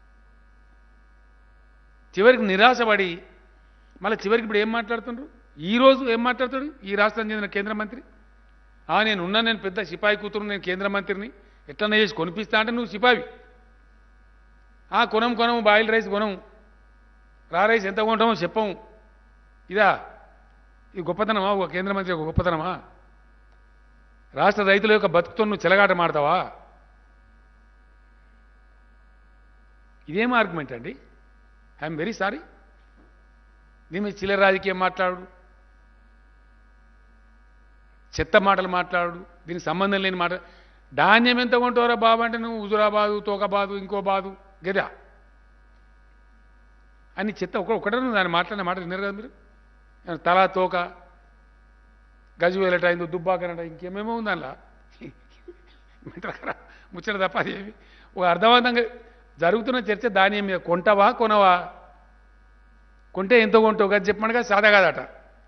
చివరికి నిరాశపడి మళ్ళీ చివరికి ఇప్పుడు ఏం మాట్లాడుతుండ్రు ఈ రోజు ఏం మాట్లాడుతాడు ఈ రాష్ట్రానికి చెందిన కేంద్ర మంత్రి ఆ నేను ఉన్నా నేను పెద్ద సిపాయి కూతురు నేను కేంద్ర మంత్రిని ఎట్లన్నా చేసి కొనిపిస్తా అంటే నువ్వు సిపావి ఆ కొనం కొనము బాయిల్ రైస్ కొనము రా రైస్ ఎంత కొంటామో చెప్పము ఇదా ఇది గొప్పతనమా ఒక కేంద్ర మంత్రి ఒక గొప్పతనమా రాష్ట్ర రైతుల యొక్క బతుకుతో నువ్వు చెలగాట మాడతావా ఇదేం ఆర్గ్యుమెంట్ అండి ఐఎమ్ వెరీ సారీ దీని మీద చిల్లర రాజకీయం మాట్లాడు చెత్త మాటలు మాట్లాడు దీనికి సంబంధం లేని మాట ధాన్యం ఎంత కొంటావురా బాబు అంటే నువ్వు హుజురాబాదు తోకబాదు ఇంకో బాదు గదా అని చెత్త ఒక ఒకటే దాన్ని మాట్లాడిన మాట విన్నారు కదా మీరు ఏమన్నా తలా తోక గజువేలట అయిందో దుబ్బాకనట ఇంకేమేమో ఉంది అందులో మిత్రకర ముచ్చట తప్ప అది ఏమి ఒక అర్థవంతంగా జరుగుతున్న చర్చ ధాన్యం మీద కొంటవా కొనవా కొంటే ఎంతో కొంటావు కదా చెప్పమనగా సాదా కాదట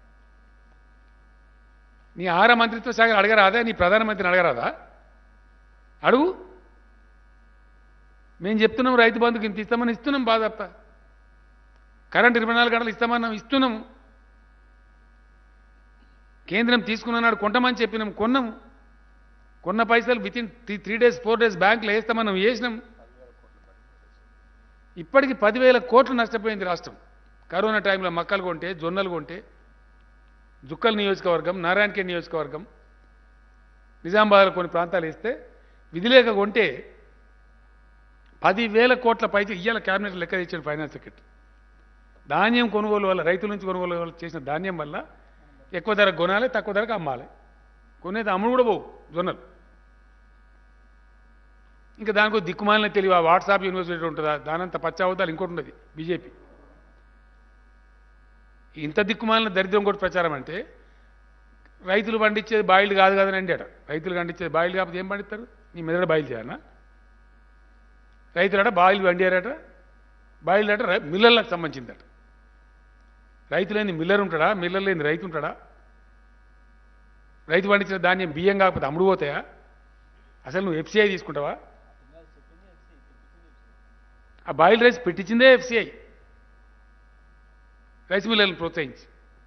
నీ ఆహార మంత్రిత్వ శాఖ అడగరాదా నీ ప్రధానమంత్రిని అడగరాదా అడుగు మేము చెప్తున్నాం రైతు బంధుకి ఇంత ఇస్తామని ఇస్తున్నాం బాధప్ప కరెంట్ ఇరవై నాలుగు గంటలు ఇస్తామన్నాం ఇస్తున్నాము కేంద్రం తీసుకున్నాడు కొంటమని చెప్పినాం కొన్నాము కొన్న పైసలు within three three days four days బ్యాంకులో వేస్తామన్నాం వేసినాం ఇప్పటికి పదివేల కోట్లు నష్టపోయింది రాష్ట్రం కరోనా టైంలో మక్కలు కొంటే జొన్నలు కొంటే జుక్కల్ నియోజకవర్గం నారాయణఖేడ్ నియోజకవర్గం నిజామాబాద్లో కొన్ని ప్రాంతాలు వేస్తే విధిలేక కొంటే పదివేల కోట్ల పైకి ఇయ్యాల క్యాబినెట్ లెక్క తెచ్చాడు ఫైనాన్స్ సెక్రటరీ ధాన్యం కొనుగోలు వల్ల రైతుల నుంచి కొనుగోలు వల్ల చేసిన ధాన్యం వల్ల ఎక్కువ ధర కొనాలి తక్కువ ధరకు అమ్మాలి కొనేది అమ్ముడు కూడా పోవు జొన్నలు ఇంకా దానికి దిక్కుమాలిన తెలివి ఆ వాట్సాప్ యూనివర్సిటీ ఉంటుందా దానంత పచ్చావతాలు ఇంకోటి ఉండదు బీజేపీ ఇంత దిక్కుమాలిన దరిద్రం కూడా ప్రచారం అంటే రైతులు పండించేది బాయిలు కాదు కదని అండాడు రైతులు పండించేది బాయిలు కాకపోతే ఏం పండిస్తారు నీ మెదడు బాయిలు చేయాలనా రైతులట బాయిలు పండారట బాయిలు అట రై- మిల్లర్లకు సంబంధించిందట రైతులేని మిల్లర్ ఉంటాడా మిల్లర్ లేని రైతు ఉంటాడా రైతు పండించిన ధాన్యం బియ్యం కాకపోతే అమ్ముడు పోతాయా అసలు నువ్వు ఎఫ్సిఐ తీసుకుంటావా ఆ బాయిల్ రైస్ పెట్టించిందే ఎఫ్సిఐ రైస్ మిల్లర్లను ప్రోత్సహించి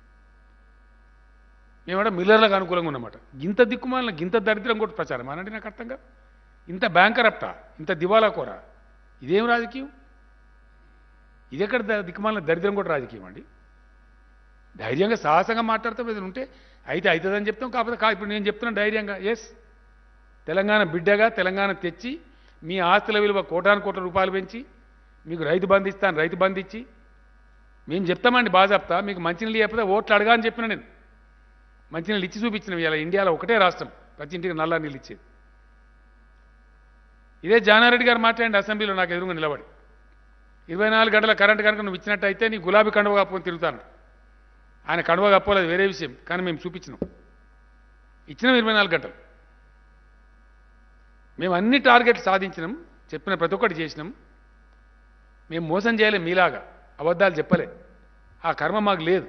మేమట మిల్లర్లకు అనుకూలంగా ఉన్నమాట గింత దిక్కుమాలిన గింత దరిద్రం కూడా ప్రచారం అనంటే నాకు అర్థం కాదు ఇంత బ్యాంకరప్టా ఇంత దివాలా కోర ఇదేం రాజకీయం ఇది ఎక్కడ ద- దిక్కుమాలిన దరిద్రం కూడా రాజకీయం అండి ధైర్యంగా సాహసంగా మాట్లాడతాం ఏదైనా ఉంటే అయితే అవుతుందని చెప్తాం కాకపోతే కా ఇప్పుడు నేను చెప్తున్నా ధైర్యంగా ఎస్ తెలంగాణ బిడ్డగా తెలంగాణ తెచ్చి మీ ఆస్తుల విలువ కోటాను కోట్ల రూపాయలు పెంచి మీకు రైతు బంధు ఇస్తాను రైతు బంధు ఇచ్చి మేము చెప్తామండి బాగా చెప్తా మీకు మంచినీళ్ళు చెప్పితే ఓట్లు అడగా అని చెప్పిన నేను మంచినీళ్ళు ఇచ్చి చూపించినాం ఇలా ఇండియాలో ఒకటే రాష్ట్రం ప్రతి ఇంటికి నల్ల నీళ్ళు ఇచ్చేది ఇదే జానారెడ్డి గారు మాట్లాడండి అసెంబ్లీలో నాకు ఎదురుగా నిలబడి ఇరవై నాలుగు గంటల కరెంట్ కనుక నువ్వు ఇచ్చినట్టయితే నీ గులాబీ కండువ కప్పుకొని తిరుగుతాను ఆయన కండువ కప్పుకోలేదు వేరే విషయం కానీ మేము చూపించినాం ఇచ్చినాం ఇరవై నాలుగు గంటలు మేము అన్ని టార్గెట్లు సాధించినాం చెప్పిన ప్రతి ఒక్కటి చేసినాం మేము మోసం చేయలే మీలాగా అబద్ధాలు చెప్పలే ఆ కర్మ మాకు లేదు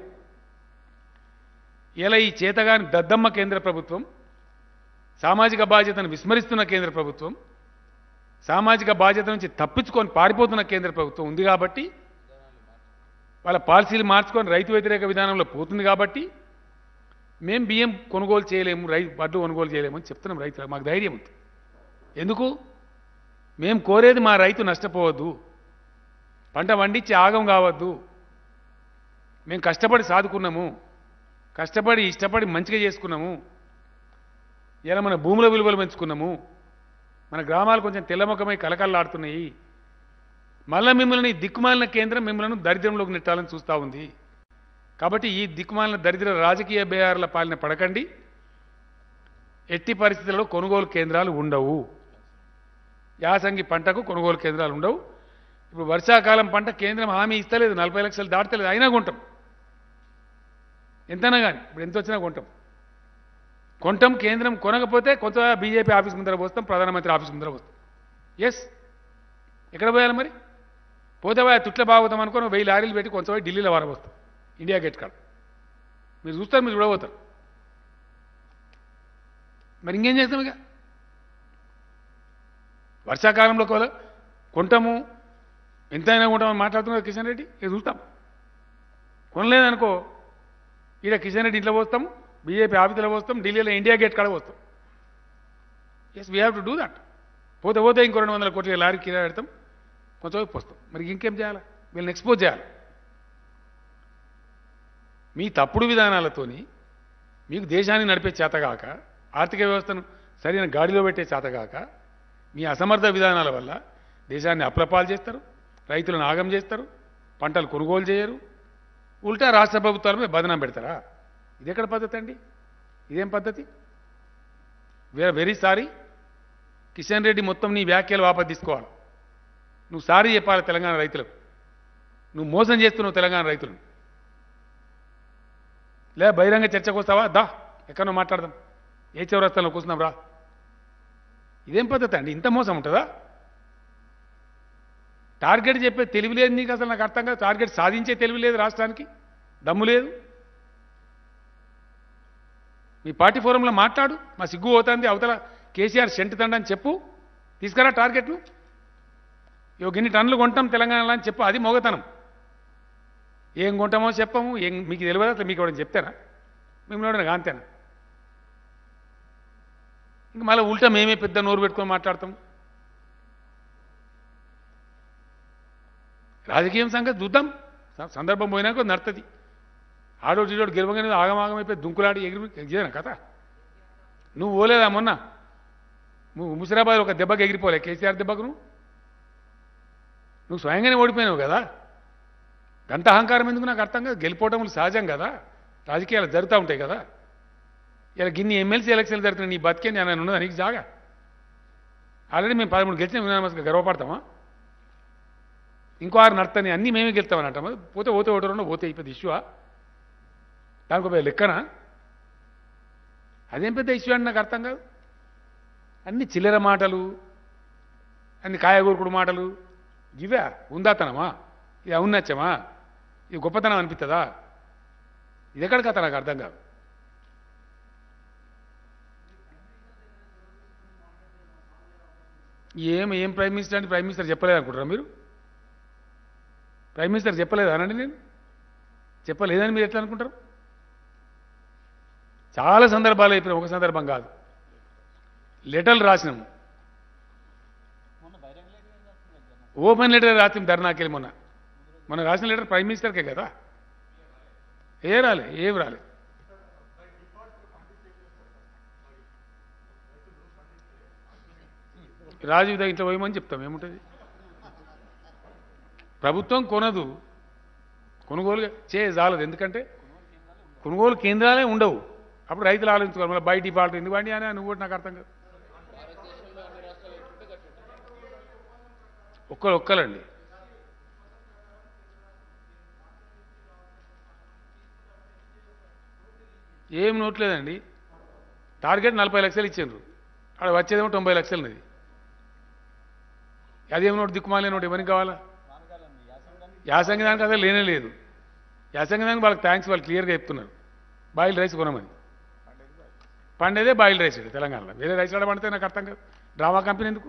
ఇలా ఈ చేతగాని దద్దమ్మ కేంద్ర ప్రభుత్వం సామాజిక బాధ్యతను విస్మరిస్తున్న కేంద్ర ప్రభుత్వం సామాజిక బాధ్యత నుంచి తప్పించుకొని పారిపోతున్న కేంద్ర ప్రభుత్వం ఉంది కాబట్టి వాళ్ళ పాలసీలు మార్చుకొని రైతు వ్యతిరేక విధానంలో పోతుంది కాబట్టి మేము బియ్యం కొనుగోలు చేయలేము రైతు వడ్లు కొనుగోలు చేయలేము అని చెప్తున్నాం రైతులకు మాకు ధైర్యం ఉంది ఎందుకు మేము కోరేది మా రైతు నష్టపోవద్దు పంట వండించి ఆగం కావద్దు మేము కష్టపడి సాదుకున్నాము కష్టపడి ఇష్టపడి మంచిగా చేసుకున్నాము ఇలా మన భూముల విలువలు పెంచుకున్నాము మన గ్రామాలు కొంచెం తెల్లముఖమై కలకల్లాడుతున్నాయి మళ్ళా మిమ్మల్ని దిక్కుమాలిన కేంద్రం మిమ్మల్ని దరిద్రంలోకి నెట్టాలని చూస్తూ ఉంది కాబట్టి ఈ దిక్కుమాలిన దరిద్ర రాజకీయ బేహార్ల పాలన పడకండి ఎట్టి పరిస్థితుల్లో కొనుగోలు కేంద్రాలు ఉండవు యాసంగి పంటకు కొనుగోలు కేంద్రాలు ఉండవు ఇప్పుడు వర్షాకాలం పంట కేంద్రం హామీ ఇస్తలేదు నలభై లక్షలు దాటలేదు అయినా కొంటాం ఎంతైనా కానీ ఇప్పుడు ఎంత వచ్చినా కొంటాం కొంటాం కేంద్రం కొనకపోతే కొంత బీజేపీ ఆఫీస్ ముందర పోస్తాం ప్రధానమంత్రి ఆఫీస్ ముందర పోస్తాం ఎస్ ఎక్కడ పోయాలి మరి పోతే పోయా తుట్ల బాగుతాం అనుకుని వెయ్యి లారీలు పెట్టి కొంచెం పోయి ఢిల్లీలో వారబోస్తాం ఇండియా గేట్ కాడ మీరు చూస్తారు మీరు చూడబోతారు మరి ఇంకేం చేస్తాం ఇక వర్షాకాలంలో కోల కొంటాము ఎంతైనా కొంటామని మాట్లాడుతున్నారు కిషన్ రెడ్డి ఇక చూస్తాం కొనలేదనుకో ఈడ కిషన్ రెడ్డి ఇంట్లో పోస్తాం బీజేపీ ఆఫీసులో పోస్తాం ఢిల్లీలో ఇండియా గేట్ కాడ పోస్తాం yes we have to do that పోతే పోతే ఇంకో రెండు వందల కోట్ల లారీ కిరా పెడతాం కొంచెం వైపు పోస్తాం మరి ఇంకేం చేయాలి వీళ్ళని ఎక్స్పోజ్ చేయాలి మీ తప్పుడు విధానాలతోని మీకు దేశాన్ని నడిపే చేతగాక ఆర్థిక వ్యవస్థను సరైన గాడిలో పెట్టే చేతగాక మీ అసమర్థ విధానాల వల్ల దేశాన్ని అప్రపాలు చేస్తారు రైతులను ఆగం చేస్తారు పంటలు కొనుగోలు చేయరు ఉల్టా రాష్ట్ర ప్రభుత్వాల మీద బదనాం పెడతారా ఇది ఎక్కడ పద్ధతి అండి ఇదేం పద్ధతి వేరే వెరీ సారీ కిషన్ రెడ్డి మొత్తం నీ వ్యాఖ్యలు వాపస్ తీసుకోవాలి నువ్వు సారీ చెప్పాలి తెలంగాణ రైతులకు నువ్వు మోసం చేస్తున్నావు తెలంగాణ రైతులను లే బహిరంగ చర్చకు వస్తావా దా ఎక్కడో మాట్లాడదాం ఏ చౌరస్తాలో కూర్చున్నాం రా ఇదేం పద్ధతి అండి ఇంత మోసం ఉంటుందా టార్గెట్ చెప్పే తెలివి లేదు నీకు అసలు నాకు అర్థం కాదు టార్గెట్ సాధించే తెలివి లేదు రాష్ట్రానికి దమ్ము లేదు మీ పార్టీ ఫోరంలో మాట్లాడు మా సిగ్గు పోతుంది అవతల కేసీఆర్ సెంటు తండని చెప్పు తీసుకురా టార్గెట్ను ఇగో గిన్ని టన్నులు కొంటాం తెలంగాణలో అని చెప్పు అది మొగతనం ఏం కొంటామో చెప్పము ఏం మీకు తెలియదు అసలు మీకు ఎవరైనా చెప్తారా మిమ్మల్ని ఎవరైనా అంతేనా ఇంక మళ్ళీ ఉల్టా మేమే పెద్ద నోరు పెట్టుకొని మాట్లాడతాం రాజకీయం సంగతి చూద్దాం స- సందర్భం పోయినాక నడుతుంది ఆడోడు ఈడోడు గెలవగానే ఆగమాగం అయిపోయి దుంకులాడి ఎగిరి ఇదేనా కథ నువ్వు పోలేదా మొన్న నువ్వు ముసిరాబాద్ ఒక దెబ్బకి ఎగిరిపోలే కేసీఆర్ దెబ్బకు నువ్వు నువ్వు స్వయంగానే ఓడిపోయినావు కదా గంత అహంకారం ఎందుకు నాకు అర్థం కాదు గెలిపోవటములు సహజం కదా రాజకీయాలు జరుగుతూ ఉంటాయి కదా ఇలా గిన్ని ఎమ్మెల్సీ ఎలక్షన్లు జరుగుతున్నాయి నీ బతికే నేను ఉన్నదా నీకు జాగా ఆల్రెడీ మేము పదమూడు గెలిచిన యునానమస్గా గర్వపడతామా ఇంకో ఆరు నడతని అన్నీ మేమే గెలుస్తామని అంటామా పోతే పోతే ఒకటి రెండు పోతే అయిపోయింది ఇష్యూవా దానికి ఒక లెక్కనా అదేం పెద్ద ఇష్యూ అని నాకు అర్థం కాదు అన్ని చిల్లర మాటలు అన్ని కాయగూరుకుడు మాటలు ఇవే ఉందాతనమా ఇది ఔన్నత్యమా ఇది గొప్పతనం అనిపిస్తుందా ఇది ఎక్కడ కథ నాకు అర్థం కాదు ఏం ఏం ప్రైమ్ మినిస్టర్ అంటే ప్రైమ్ మినిస్టర్ చెప్పలేదు అనుకుంటారా మీరు ప్రైమ్ మినిస్టర్ చెప్పలేదు అనండి నేను చెప్పలేదని మీరు ఎట్లా అనుకుంటారు చాలా సందర్భాలు అయిపోయినాయి ఒక సందర్భం కాదు లెటర్లు రాసినాము ఓపెన్ లెటర్ రాసినాం ధర్నాకెళ్ళి మొన్న మొన్న రాసిన లెటర్ ప్రైమ్ మినిస్టర్కే కదా ఏ రాలే ఏం రాలే రాజీవ్ దగ్గర ఇంట్లో పోయమని చెప్తాం ఏముంటుంది ప్రభుత్వం కొనదు కొనుగోలు చే జాలదు ఎందుకంటే కొనుగోలు కేంద్రాలే ఉండవు అప్పుడు రైతులు ఆలోచించుకోవాలి మళ్ళీ బయట డిఫాల్ట్ ఎందుకు అండి అని నువ్వు కూడా నాకు అర్థం కాదు ఒక్కరు ఒక్కలండి ఏం నోట్లేదండి టార్గెట్ నలభై లక్షలు ఇచ్చిండ్రు అక్కడ వచ్చేదేమో తొంభై లక్షలది అదేం నోటు దిక్కుమాలే నోటు ఎవరికి కావాలా యాసంగి దానికి అసలు లేనే లేదు యాసంగి దానికి వాళ్ళకి థ్యాంక్స్ వాళ్ళు క్లియర్గా చెప్తున్నారు బాయిల్ రైస్ కొనమని పండేదే బాయిల్ రైస్ ఇది తెలంగాణలో వేరే రైస్ ఆడ పండితే నాకు అర్థం కాదు డ్రామా కంపెనీ ఎందుకు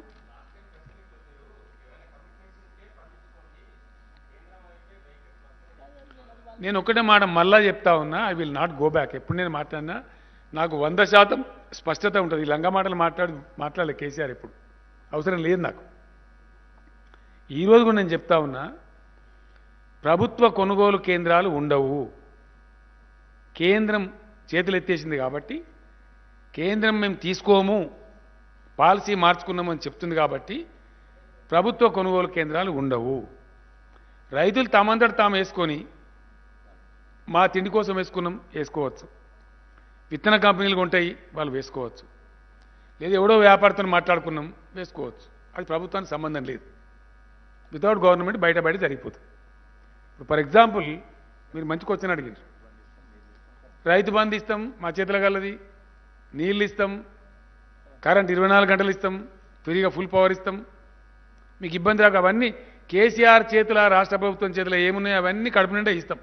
నేను ఒక్కటే మాట మళ్ళా చెప్తా ఉన్నా I will not go back ఎప్పుడు నేను మాట్లాడినా నాకు వంద శాతం స్పష్టత ఉంటుంది ఈ లంగా మాటలు మాట్లాడి మాట్లాడలే కేసీఆర్ ఎప్పుడు అవసరం లేదు నాకు ఈరోజు కూడా నేను చెప్తా ఉన్నా ప్రభుత్వ కొనుగోలు కేంద్రాలు ఉండవు కేంద్రం చేతులు ఎత్తేసింది కాబట్టి కేంద్రం మేము తీసుకోము పాలసీ మార్చుకున్నామని చెప్తుంది కాబట్టి ప్రభుత్వ కొనుగోలు కేంద్రాలు ఉండవు రైతులు తమంతట తాము వేసుకొని మా తిండి కోసం వేసుకున్నాం వేసుకోవచ్చు విత్తన కంపెనీలు ఉంటాయి వాళ్ళు వేసుకోవచ్చు లేదా ఎవడో వ్యాపారతో మాట్లాడుకున్నాం వేసుకోవచ్చు అది ప్రభుత్వానికి సంబంధం లేదు వితౌట్ గవర్నమెంట్ బయట బయట జరిగిపోతుంది ఇప్పుడు ఫర్ ఎగ్జాంపుల్ మీరు మంచి క్వశ్చన్ అడిగారు రైతు బంధు ఇస్తాం మా చేతుల గలది నీళ్ళు ఇస్తాం కరెంట్ ఇరవై నాలుగు గంటలు ఇస్తాం ఫ్రీగా ఫుల్ పవర్ ఇస్తాం మీకు ఇబ్బంది రాక అవన్నీ కేసీఆర్ చేతుల రాష్ట్ర ప్రభుత్వం చేతుల ఏమున్నాయో అవన్నీ కడుపు నిండా ఇస్తాం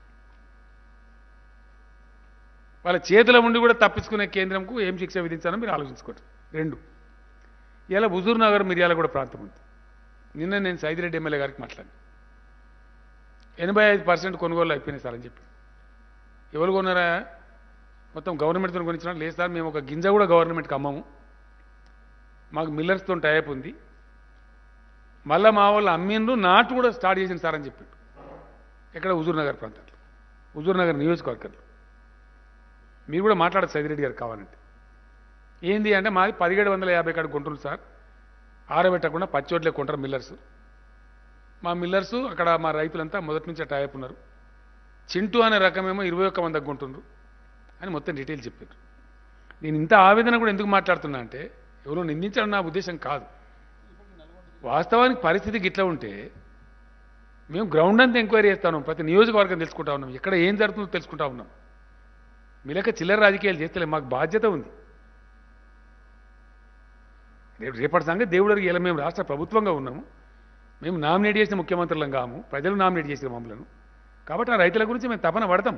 వాళ్ళ చేతిలో ఉండి కూడా తప్పించుకునే కేంద్రంకు ఏం శిక్ష విధించాలో మీరు ఆలోచించుకోండి రెండు ఇలా హుజూర్ నగర్ మిర్యాల కూడా ప్రాంతం ఉంది నిన్న నేను సైదిరెడ్డి ఎమ్మెల్యే గారికి మాట్లాడాను ఎనభై ఐదు పర్సెంట్ కొనుగోలు అయిపోయినాయి సార్ అని చెప్పి ఎవరు కొన్నారా మొత్తం గవర్నమెంట్తో కొనిచ్చినా లేదు సార్ మేము ఒక గింజ కూడా గవర్నమెంట్కి అమ్మము మాకు మిల్లర్స్తో టైప్ ఉంది మళ్ళీ మా వాళ్ళు అమ్మిండ్రు నాటు కూడా స్టార్ట్ చేసింది సార్ అని చెప్పాడు ఎక్కడ హుజూర్ నగర్ ప్రాంతంలో హుజూర్ నగర్ నియోజకవర్గంలో మీరు కూడా మాట్లాడచ్చు సైదిరెడ్డి గారు కావాలంటే ఏంది అంటే మాది పదిహేడు వందల యాభై కాడ గుంటలు సార్ ఆరబెట్టకుండా పచ్చోట్లే కొంటారు మిల్లర్స్ మా మిల్లర్స్ అక్కడ మా రైతులంతా మొదటి నుంచి టైప్ ఉన్నారు చింటూ అనే రకమేమో ఇరవై ఒక్క మంది కొంటుండ్రు అని మొత్తం డీటెయిల్ చెప్పారు నేను ఇంత ఆవేదన కూడా ఎందుకు మాట్లాడుతున్నా అంటే ఎవరో నిందించడం నా ఉద్దేశం కాదు వాస్తవానికి పరిస్థితి గిట్లా ఉంటే మేము గ్రౌండ్ అంతా ఎంక్వైరీ చేస్తాను ప్రతి నియోజకవర్గం తెలుసుకుంటా ఉన్నాం ఎక్కడ ఏం జరుగుతుందో తెలుసుకుంటా ఉన్నాం మీ లెక్క చిల్లర రాజకీయాలు చేస్తలే మాకు బాధ్యత ఉంది రేపు రేపటి సంగతి దేవుడికి ఇలా మేము రాష్ట్ర ప్రభుత్వంగా ఉన్నాము మేము నామినేట్ చేసిన ముఖ్యమంత్రులం కాము ప్రజలు నామినేట్ చేసిన మమ్మలను కాబట్టి ఆ రైతుల గురించి మేము తపన పడతాం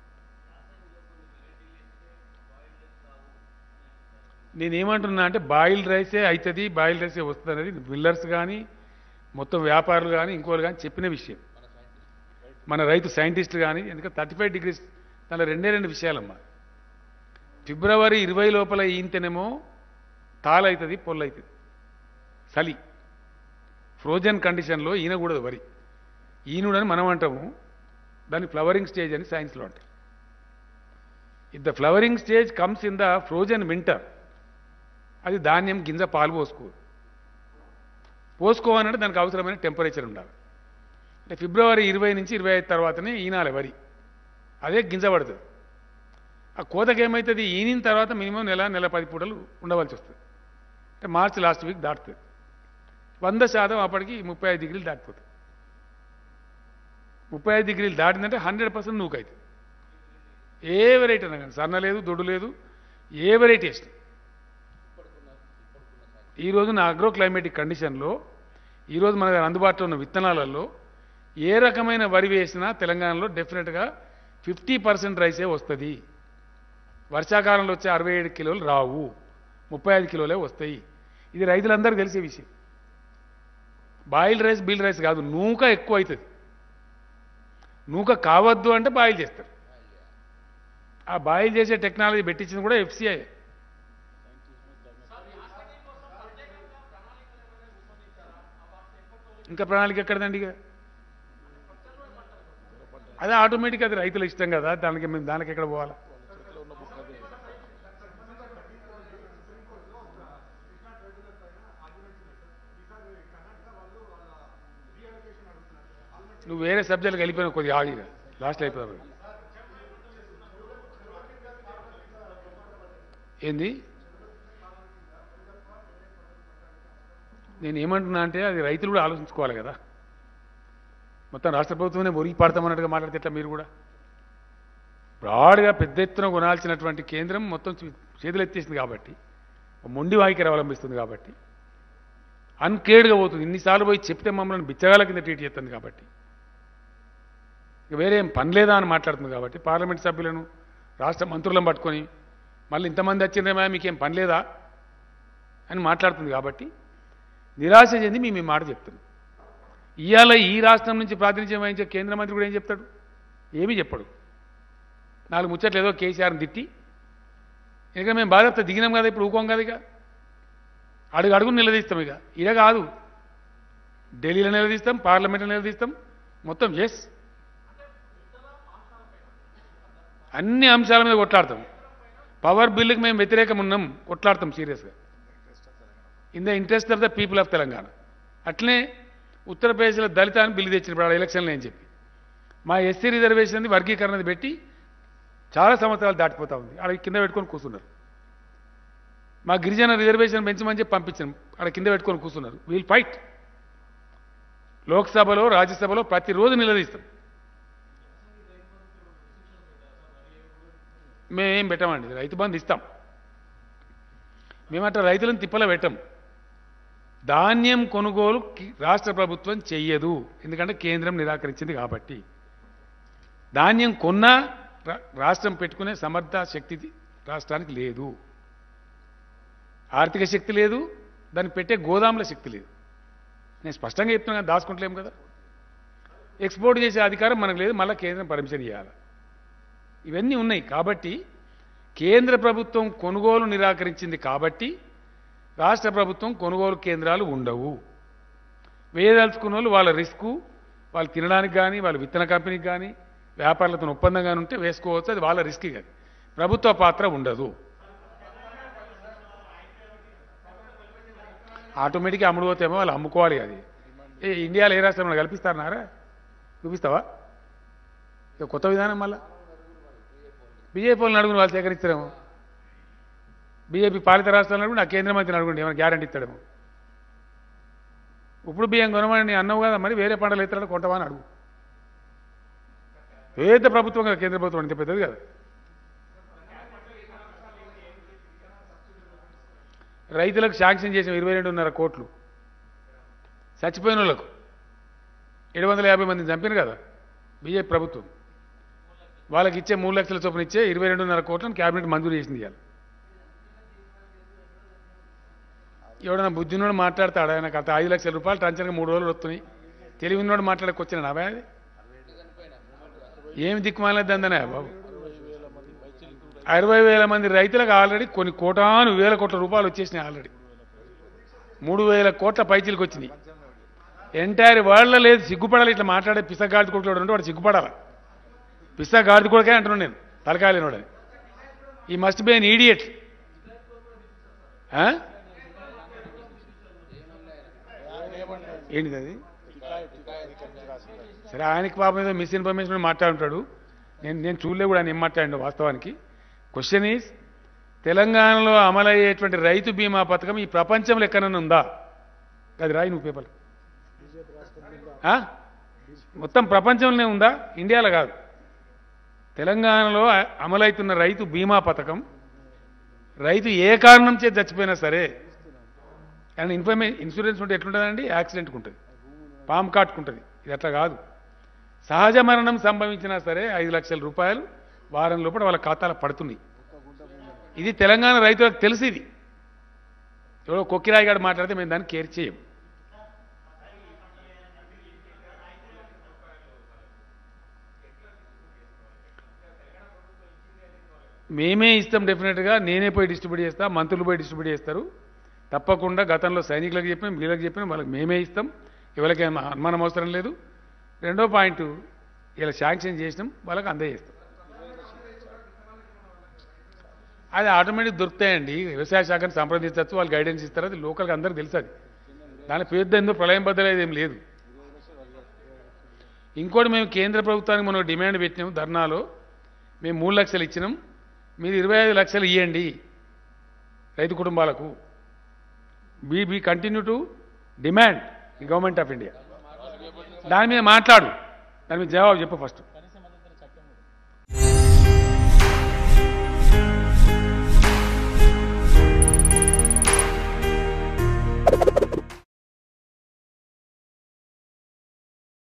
నేనేమంటున్నా అంటే బాయిల్డ్ రైసే అవుతుంది బాయిల్డ్ రైసే వస్తుంది అనేది మిల్లర్స్ కానీ మొత్తం వ్యాపారులు కానీ ఇంకోరు కానీ చెప్పిన విషయం మన రైతు సైంటిస్టులు కానీ ఎందుకంటే థర్టీ ఫైవ్ డిగ్రీస్ దానిలో రెండే రెండు విషయాలమ్మా ఫిబ్రవరి ఇరవై లోపల ఈంతేనేమో తాళవుతుంది పొల్లవుతుంది చలి ఫ్రోజన్ కండిషన్లో ఈనకూడదు వరి ఈనుడని మనం అంటాము దాన్ని ఫ్లవరింగ్ స్టేజ్ అని సైన్స్లో అంటారు if the flowering stage comes in the frozen winter అది ధాన్యం గింజ పాలు పోసుకో పోసుకోవాలంటే దానికి అవసరమైన టెంపరేచర్ ఉండాలి అంటే ఫిబ్రవరి ఇరవై నుంచి ఇరవై ఐదు తర్వాతనే ఈనాలి వరి అదే గింజ పడుతుంది ఆ కోతకి ఏమవుతుంది ఈనిన తర్వాత మినిమం నెల నెల పది పూటలు ఉండవలసి వస్తుంది అంటే మార్చి లాస్ట్ వీక్ దాటుతుంది వంద శాతం అప్పటికి ముప్పై ఐదు డిగ్రీలు దాటిపోతుంది ముప్పై ఐదు డిగ్రీలు దాటిందంటే హండ్రెడ్ పర్సెంట్ నూకైతుంది ఏ వెరైటీ అయినా కానీ సన్న లేదు దొడ్డు లేదు ఏ వెరైటీ వేసిన ఈరోజు నా అగ్రో క్లైమేటిక్ కండిషన్లో ఈరోజు మన దగ్గర అందుబాటులో ఉన్న విత్తనాలలో ఏ రకమైన వరి వేసినా తెలంగాణలో డెఫినెట్గా ఫిఫ్టీ పర్సెంట్ రైసే వస్తుంది వర్షాకాలంలో వచ్చే అరవై ఏడు కిలోలు రావు ముప్పై ఐదు కిలోలే వస్తాయి ఇది రైతులందరికీ తెలిసే విషయం బాయిల్డ్ రైస్ బీల్డ్ రైస్ కాదు నూక ఎక్కువ అవుతుంది నూక కావద్దు అంటే బాయిల్ చేస్తారు ఆ బాయిల్ చేసే టెక్నాలజీ పెట్టించింది కూడా ఎఫ్సిఐ ఇంకా ప్రణాళిక ఎక్కడదండి ఇక అదే ఆటోమేటిక్ అది రైతుల ఇష్టం కదా దానికి మేము దానికి ఎక్కడ పోవాలా నువ్వు వేరే సబ్జెక్టులకు వెళ్ళిపోయినా కొద్దిగా ఆగిగా లాస్ట్ అయిపోయారు ఏంది నేను ఏమంటున్నా అంటే అది రైతులు కూడా ఆలోచించుకోవాలి కదా మొత్తం రాష్ట్ర ప్రభుత్వమే మురిగి పడతామన్నట్టుగా మాట్లాడితే ఎట్లా మీరు కూడా బ్రాడ్గా పెద్ద ఎత్తున కొనాల్సినటువంటి కేంద్రం మొత్తం చే- చేతులు ఎత్తేసింది కాబట్టి మొండి వాయికర అవలంబిస్తుంది కాబట్టి అన్కేర్డ్గా పోతుంది ఇన్నిసార్లు పోయి చెప్తే మమ్మల్ని బిచ్చగాల కింద ట్రీట్ చేస్తుంది కాబట్టి ఇక వేరే ఏం పని లేదా అని మాట్లాడుతుంది కాబట్టి పార్లమెంట్ సభ్యులను రాష్ట్ర మంత్రులను పట్టుకొని మళ్ళీ ఇంతమంది వచ్చిందేమా మీకేం పని లేదా అని మాట్లాడుతుంది కాబట్టి నిరాశ చెంది మేము ఈ మాట చెప్తున్నాం ఇవాళ ఈ రాష్ట్రం నుంచి ప్రాతినిధ్యం వహించే కేంద్ర మంత్రి కూడా ఏం చెప్తాడు ఏమీ చెప్పడు నాలుగు ముచ్చట్లు ఏదో కేసీఆర్ని తిట్టి ఇక మేము బాధ్యత దిగినాం కదా ఇప్పుడు ఊకోం కదా ఇక అడుగు అడుగు నిలదీస్తాం ఇక ఇక కాదు ఢిల్లీలో నిలదీస్తాం పార్లమెంట్లో నిలదీస్తాం మొత్తం ఎస్ అన్ని అంశాల మీద కొట్లాడతాం పవర్ బిల్లుకి మేము వ్యతిరేకం ఉన్నాం కొట్లాడతాం సీరియస్గా in the interest of the people of Telangana అట్లనే ఉత్తరప్రదేశ్లో దళిత అని బిల్లు తెచ్చినప్పుడు ఆడ ఎలక్షన్లు అని చెప్పి మా ఎస్సీ రిజర్వేషన్ వర్గీకరణది పెట్టి చాలా సంవత్సరాలు దాటిపోతా ఉంది ఆడ కింద పెట్టుకొని కూర్చున్నారు మా గిరిజన రిజర్వేషన్ పెంచమని చెప్పి పంపించాం ఆడ కింద పెట్టుకొని కూర్చున్నారు వీల్ ఫైట్ లోక్సభలో రాజ్యసభలో ప్రతిరోజు నిలదీస్తాం మేమేం పెట్టమండి రైతు బంధు ఇస్తాం మేమట్లా రైతులను తిప్పల పెట్టం ధాన్యం కొనుగోలు కి- రాష్ట్ర ప్రభుత్వం చెయ్యదు ఎందుకంటే కేంద్రం నిరాకరించింది కాబట్టి ధాన్యం కొన్నా రా- రాష్ట్రం పెట్టుకునే సమర్థ శక్తి రాష్ట్రానికి లేదు ఆర్థిక శక్తి లేదు దాన్ని పెట్టే గోదాముల శక్తి లేదు నేను స్పష్టంగా చెప్తున్నా కానీ దాచుకుంటలేము కదా ఎక్స్పోర్ట్ చేసే అధికారం మనకు లేదు మళ్ళీ కేంద్రం పర్మిషన్ ఇవ్వాలి ఇవన్నీ ఉన్నాయి కాబట్టి కేంద్ర ప్రభుత్వం కొనుగోలు నిరాకరించింది కాబట్టి రాష్ట్ర ప్రభుత్వం కొనుగోలు కేంద్రాలు ఉండవు వేయదలుచుకున్న వాళ్ళు వాళ్ళ రిస్కు వాళ్ళు తినడానికి కానీ వాళ్ళ విత్తన కంపెనీకి కానీ వ్యాపారులతో ఒప్పందం కానీ ఉంటే వేసుకోవచ్చు అది వాళ్ళ రిస్క్ కానీ ప్రభుత్వ పాత్ర ఉండదు ఆటోమేటిక్గా అమ్ముడుపోతేమో వాళ్ళు అమ్ముకోవాలి అది ఏ ఇండియాలో ఏ రాష్ట్రంలో కల్పిస్తారన్నారా చూపిస్తావా ఇక కొత్త విధానం మళ్ళా బీజేపీ వాళ్ళని అడుగుని వాళ్ళు సేకరిస్తారేమో బీజేపీ పాలిత రాష్ట్రాలను అడుగుని ఆ కేంద్ర మంత్రిని అడుగుండి ఏమైనా గ్యారంటీ ఇస్తాడేమో ఇప్పుడు బియ్యం కొనమని అన్నావు కదా మరి వేరే పంటలు ఎత్తాడు కొంటవా అని అడుగు పెద్ద ప్రభుత్వం కదా కేంద్ర ప్రభుత్వం అంటే పెద్దది కదా రైతులకు శాంక్షన్ చేసిన ఇరవై రెండున్నర కోట్లు చచ్చిపోయిన వాళ్ళకు ఏడు వందల యాభై మందిని చంపిన కదా బీజేపీ ప్రభుత్వం వాళ్ళకి ఇచ్చే మూడు లక్షల చొప్పున ఇచ్చే ఇరవై రెండున్నర కోట్లను క్యాబినెట్ మంజూరు చేసింది ఇవాళ ఎవడన్నా బుద్ధినోడు మాట్లాడతాడు ఆయన గత ఐదు లక్షల రూపాయలు టంచనగా మూడు రోజులు వస్తున్నాయి తెలివినోడు మాట్లాడకొచ్చిన అవే అది ఏమి దిక్కుమాలేదందనే బాబు అరవై వేల మంది రైతులకు ఆల్రెడీ కొన్ని కోటాను వేల కోట్ల రూపాయలు వచ్చేసినాయి ఆల్రెడీ మూడు వేల కోట్ల పైచీలకు వచ్చినాయి ఎంటైర్ వరల్డ్లో లేదు సిగ్గుపడాలి ఇట్లా మాట్లాడే పిసగాడి కొడుకు ఉంటే వాడు సిగ్గుపడాలి పిసగాడి కొడుకే అంటున్నాను నేను తలకాయలేనోడని ఈ మస్ట్ బి అన్ ఈడియట్ ఏంటిది అది సరే ఆయనకి పాపం ఏదో మిస్ ఇన్ఫర్మేషన్ మాట్లాడుంటాడు నేను నేను చూడలే కూడా ఆయన ఏం మాట్లాడిండు వాస్తవానికి క్వశ్చన్ ఈజ్ తెలంగాణలో అమలయ్యేటువంటి రైతు బీమా పథకం ఈ ప్రపంచంలో ఎక్కడైనా ఉందా అది రాయి నువ్వు పేపర్ ఆ? మొత్తం ప్రపంచంలోనే ఉందా ఇండియాలో కాదు తెలంగాణలో అ- అమలవుతున్న రైతు బీమా పథకం రైతు ఏ కారణం చేతి చచ్చిపోయినా సరే అండ్ ఇన్ఫర్మే ఇన్సూరెన్స్ ఉంటే ఎట్లుంటుందండి యాక్సిడెంట్కి ఉంటుంది పాము కాటుకుంటుంది ఇది అట్లా కాదు సహజ మరణం సంభవించినా సరే ఐదు లక్షల రూపాయలు వారం లోపల వాళ్ళ ఖాతాలో పడుతున్నాయి ఇది తెలంగాణ రైతులకు తెలుసు ఇది ఎవడో కొక్కిరాయి గారు మాట్లాడితే మేము దాన్ని కేర్ చేయం మేమే ఇస్తాం డెఫినెట్గా నేనే పోయి డిస్ట్రిబ్యూట్ చేస్తా మంత్రులు పోయి డిస్ట్రిబ్యూట్ చేస్తారు తప్పకుండా గతంలో సైనికులకు చెప్పినాం వీళ్ళకి చెప్పినాం వాళ్ళకి మేమే ఇస్తాం ఎవరికేం అనుమానం అవసరం లేదు రెండో పాయింట్ ఇలా శాంక్షన్ చేసినాం వాళ్ళకి అందజేస్తాం అది ఆటోమేటిక్ దొరుకుతాయండి వ్యవసాయ శాఖను సంప్రదించవచ్చు వాళ్ళు గైడెన్స్ ఇస్తారు అది లోకల్గా అందరికి తెలుసు అది దాని పెద్ద ఎందుకు ప్రళయం బద్దలేదు ఏం లేదు ఇంకోటి మేము కేంద్ర ప్రభుత్వానికి మనం డిమాండ్ పెట్టినాం ధర్నాలో మేము మూడు లక్షలు ఇచ్చినాం మీరు ఇరవై ఐదు లక్షలు ఇవ్వండి రైతు కుటుంబాలకు be be continue to demand ఈ గవర్నమెంట్ ఆఫ్ ఇండియా దాని మీద మాట్లాడు దాని మీద జవాబు చెప్పు ఫస్ట్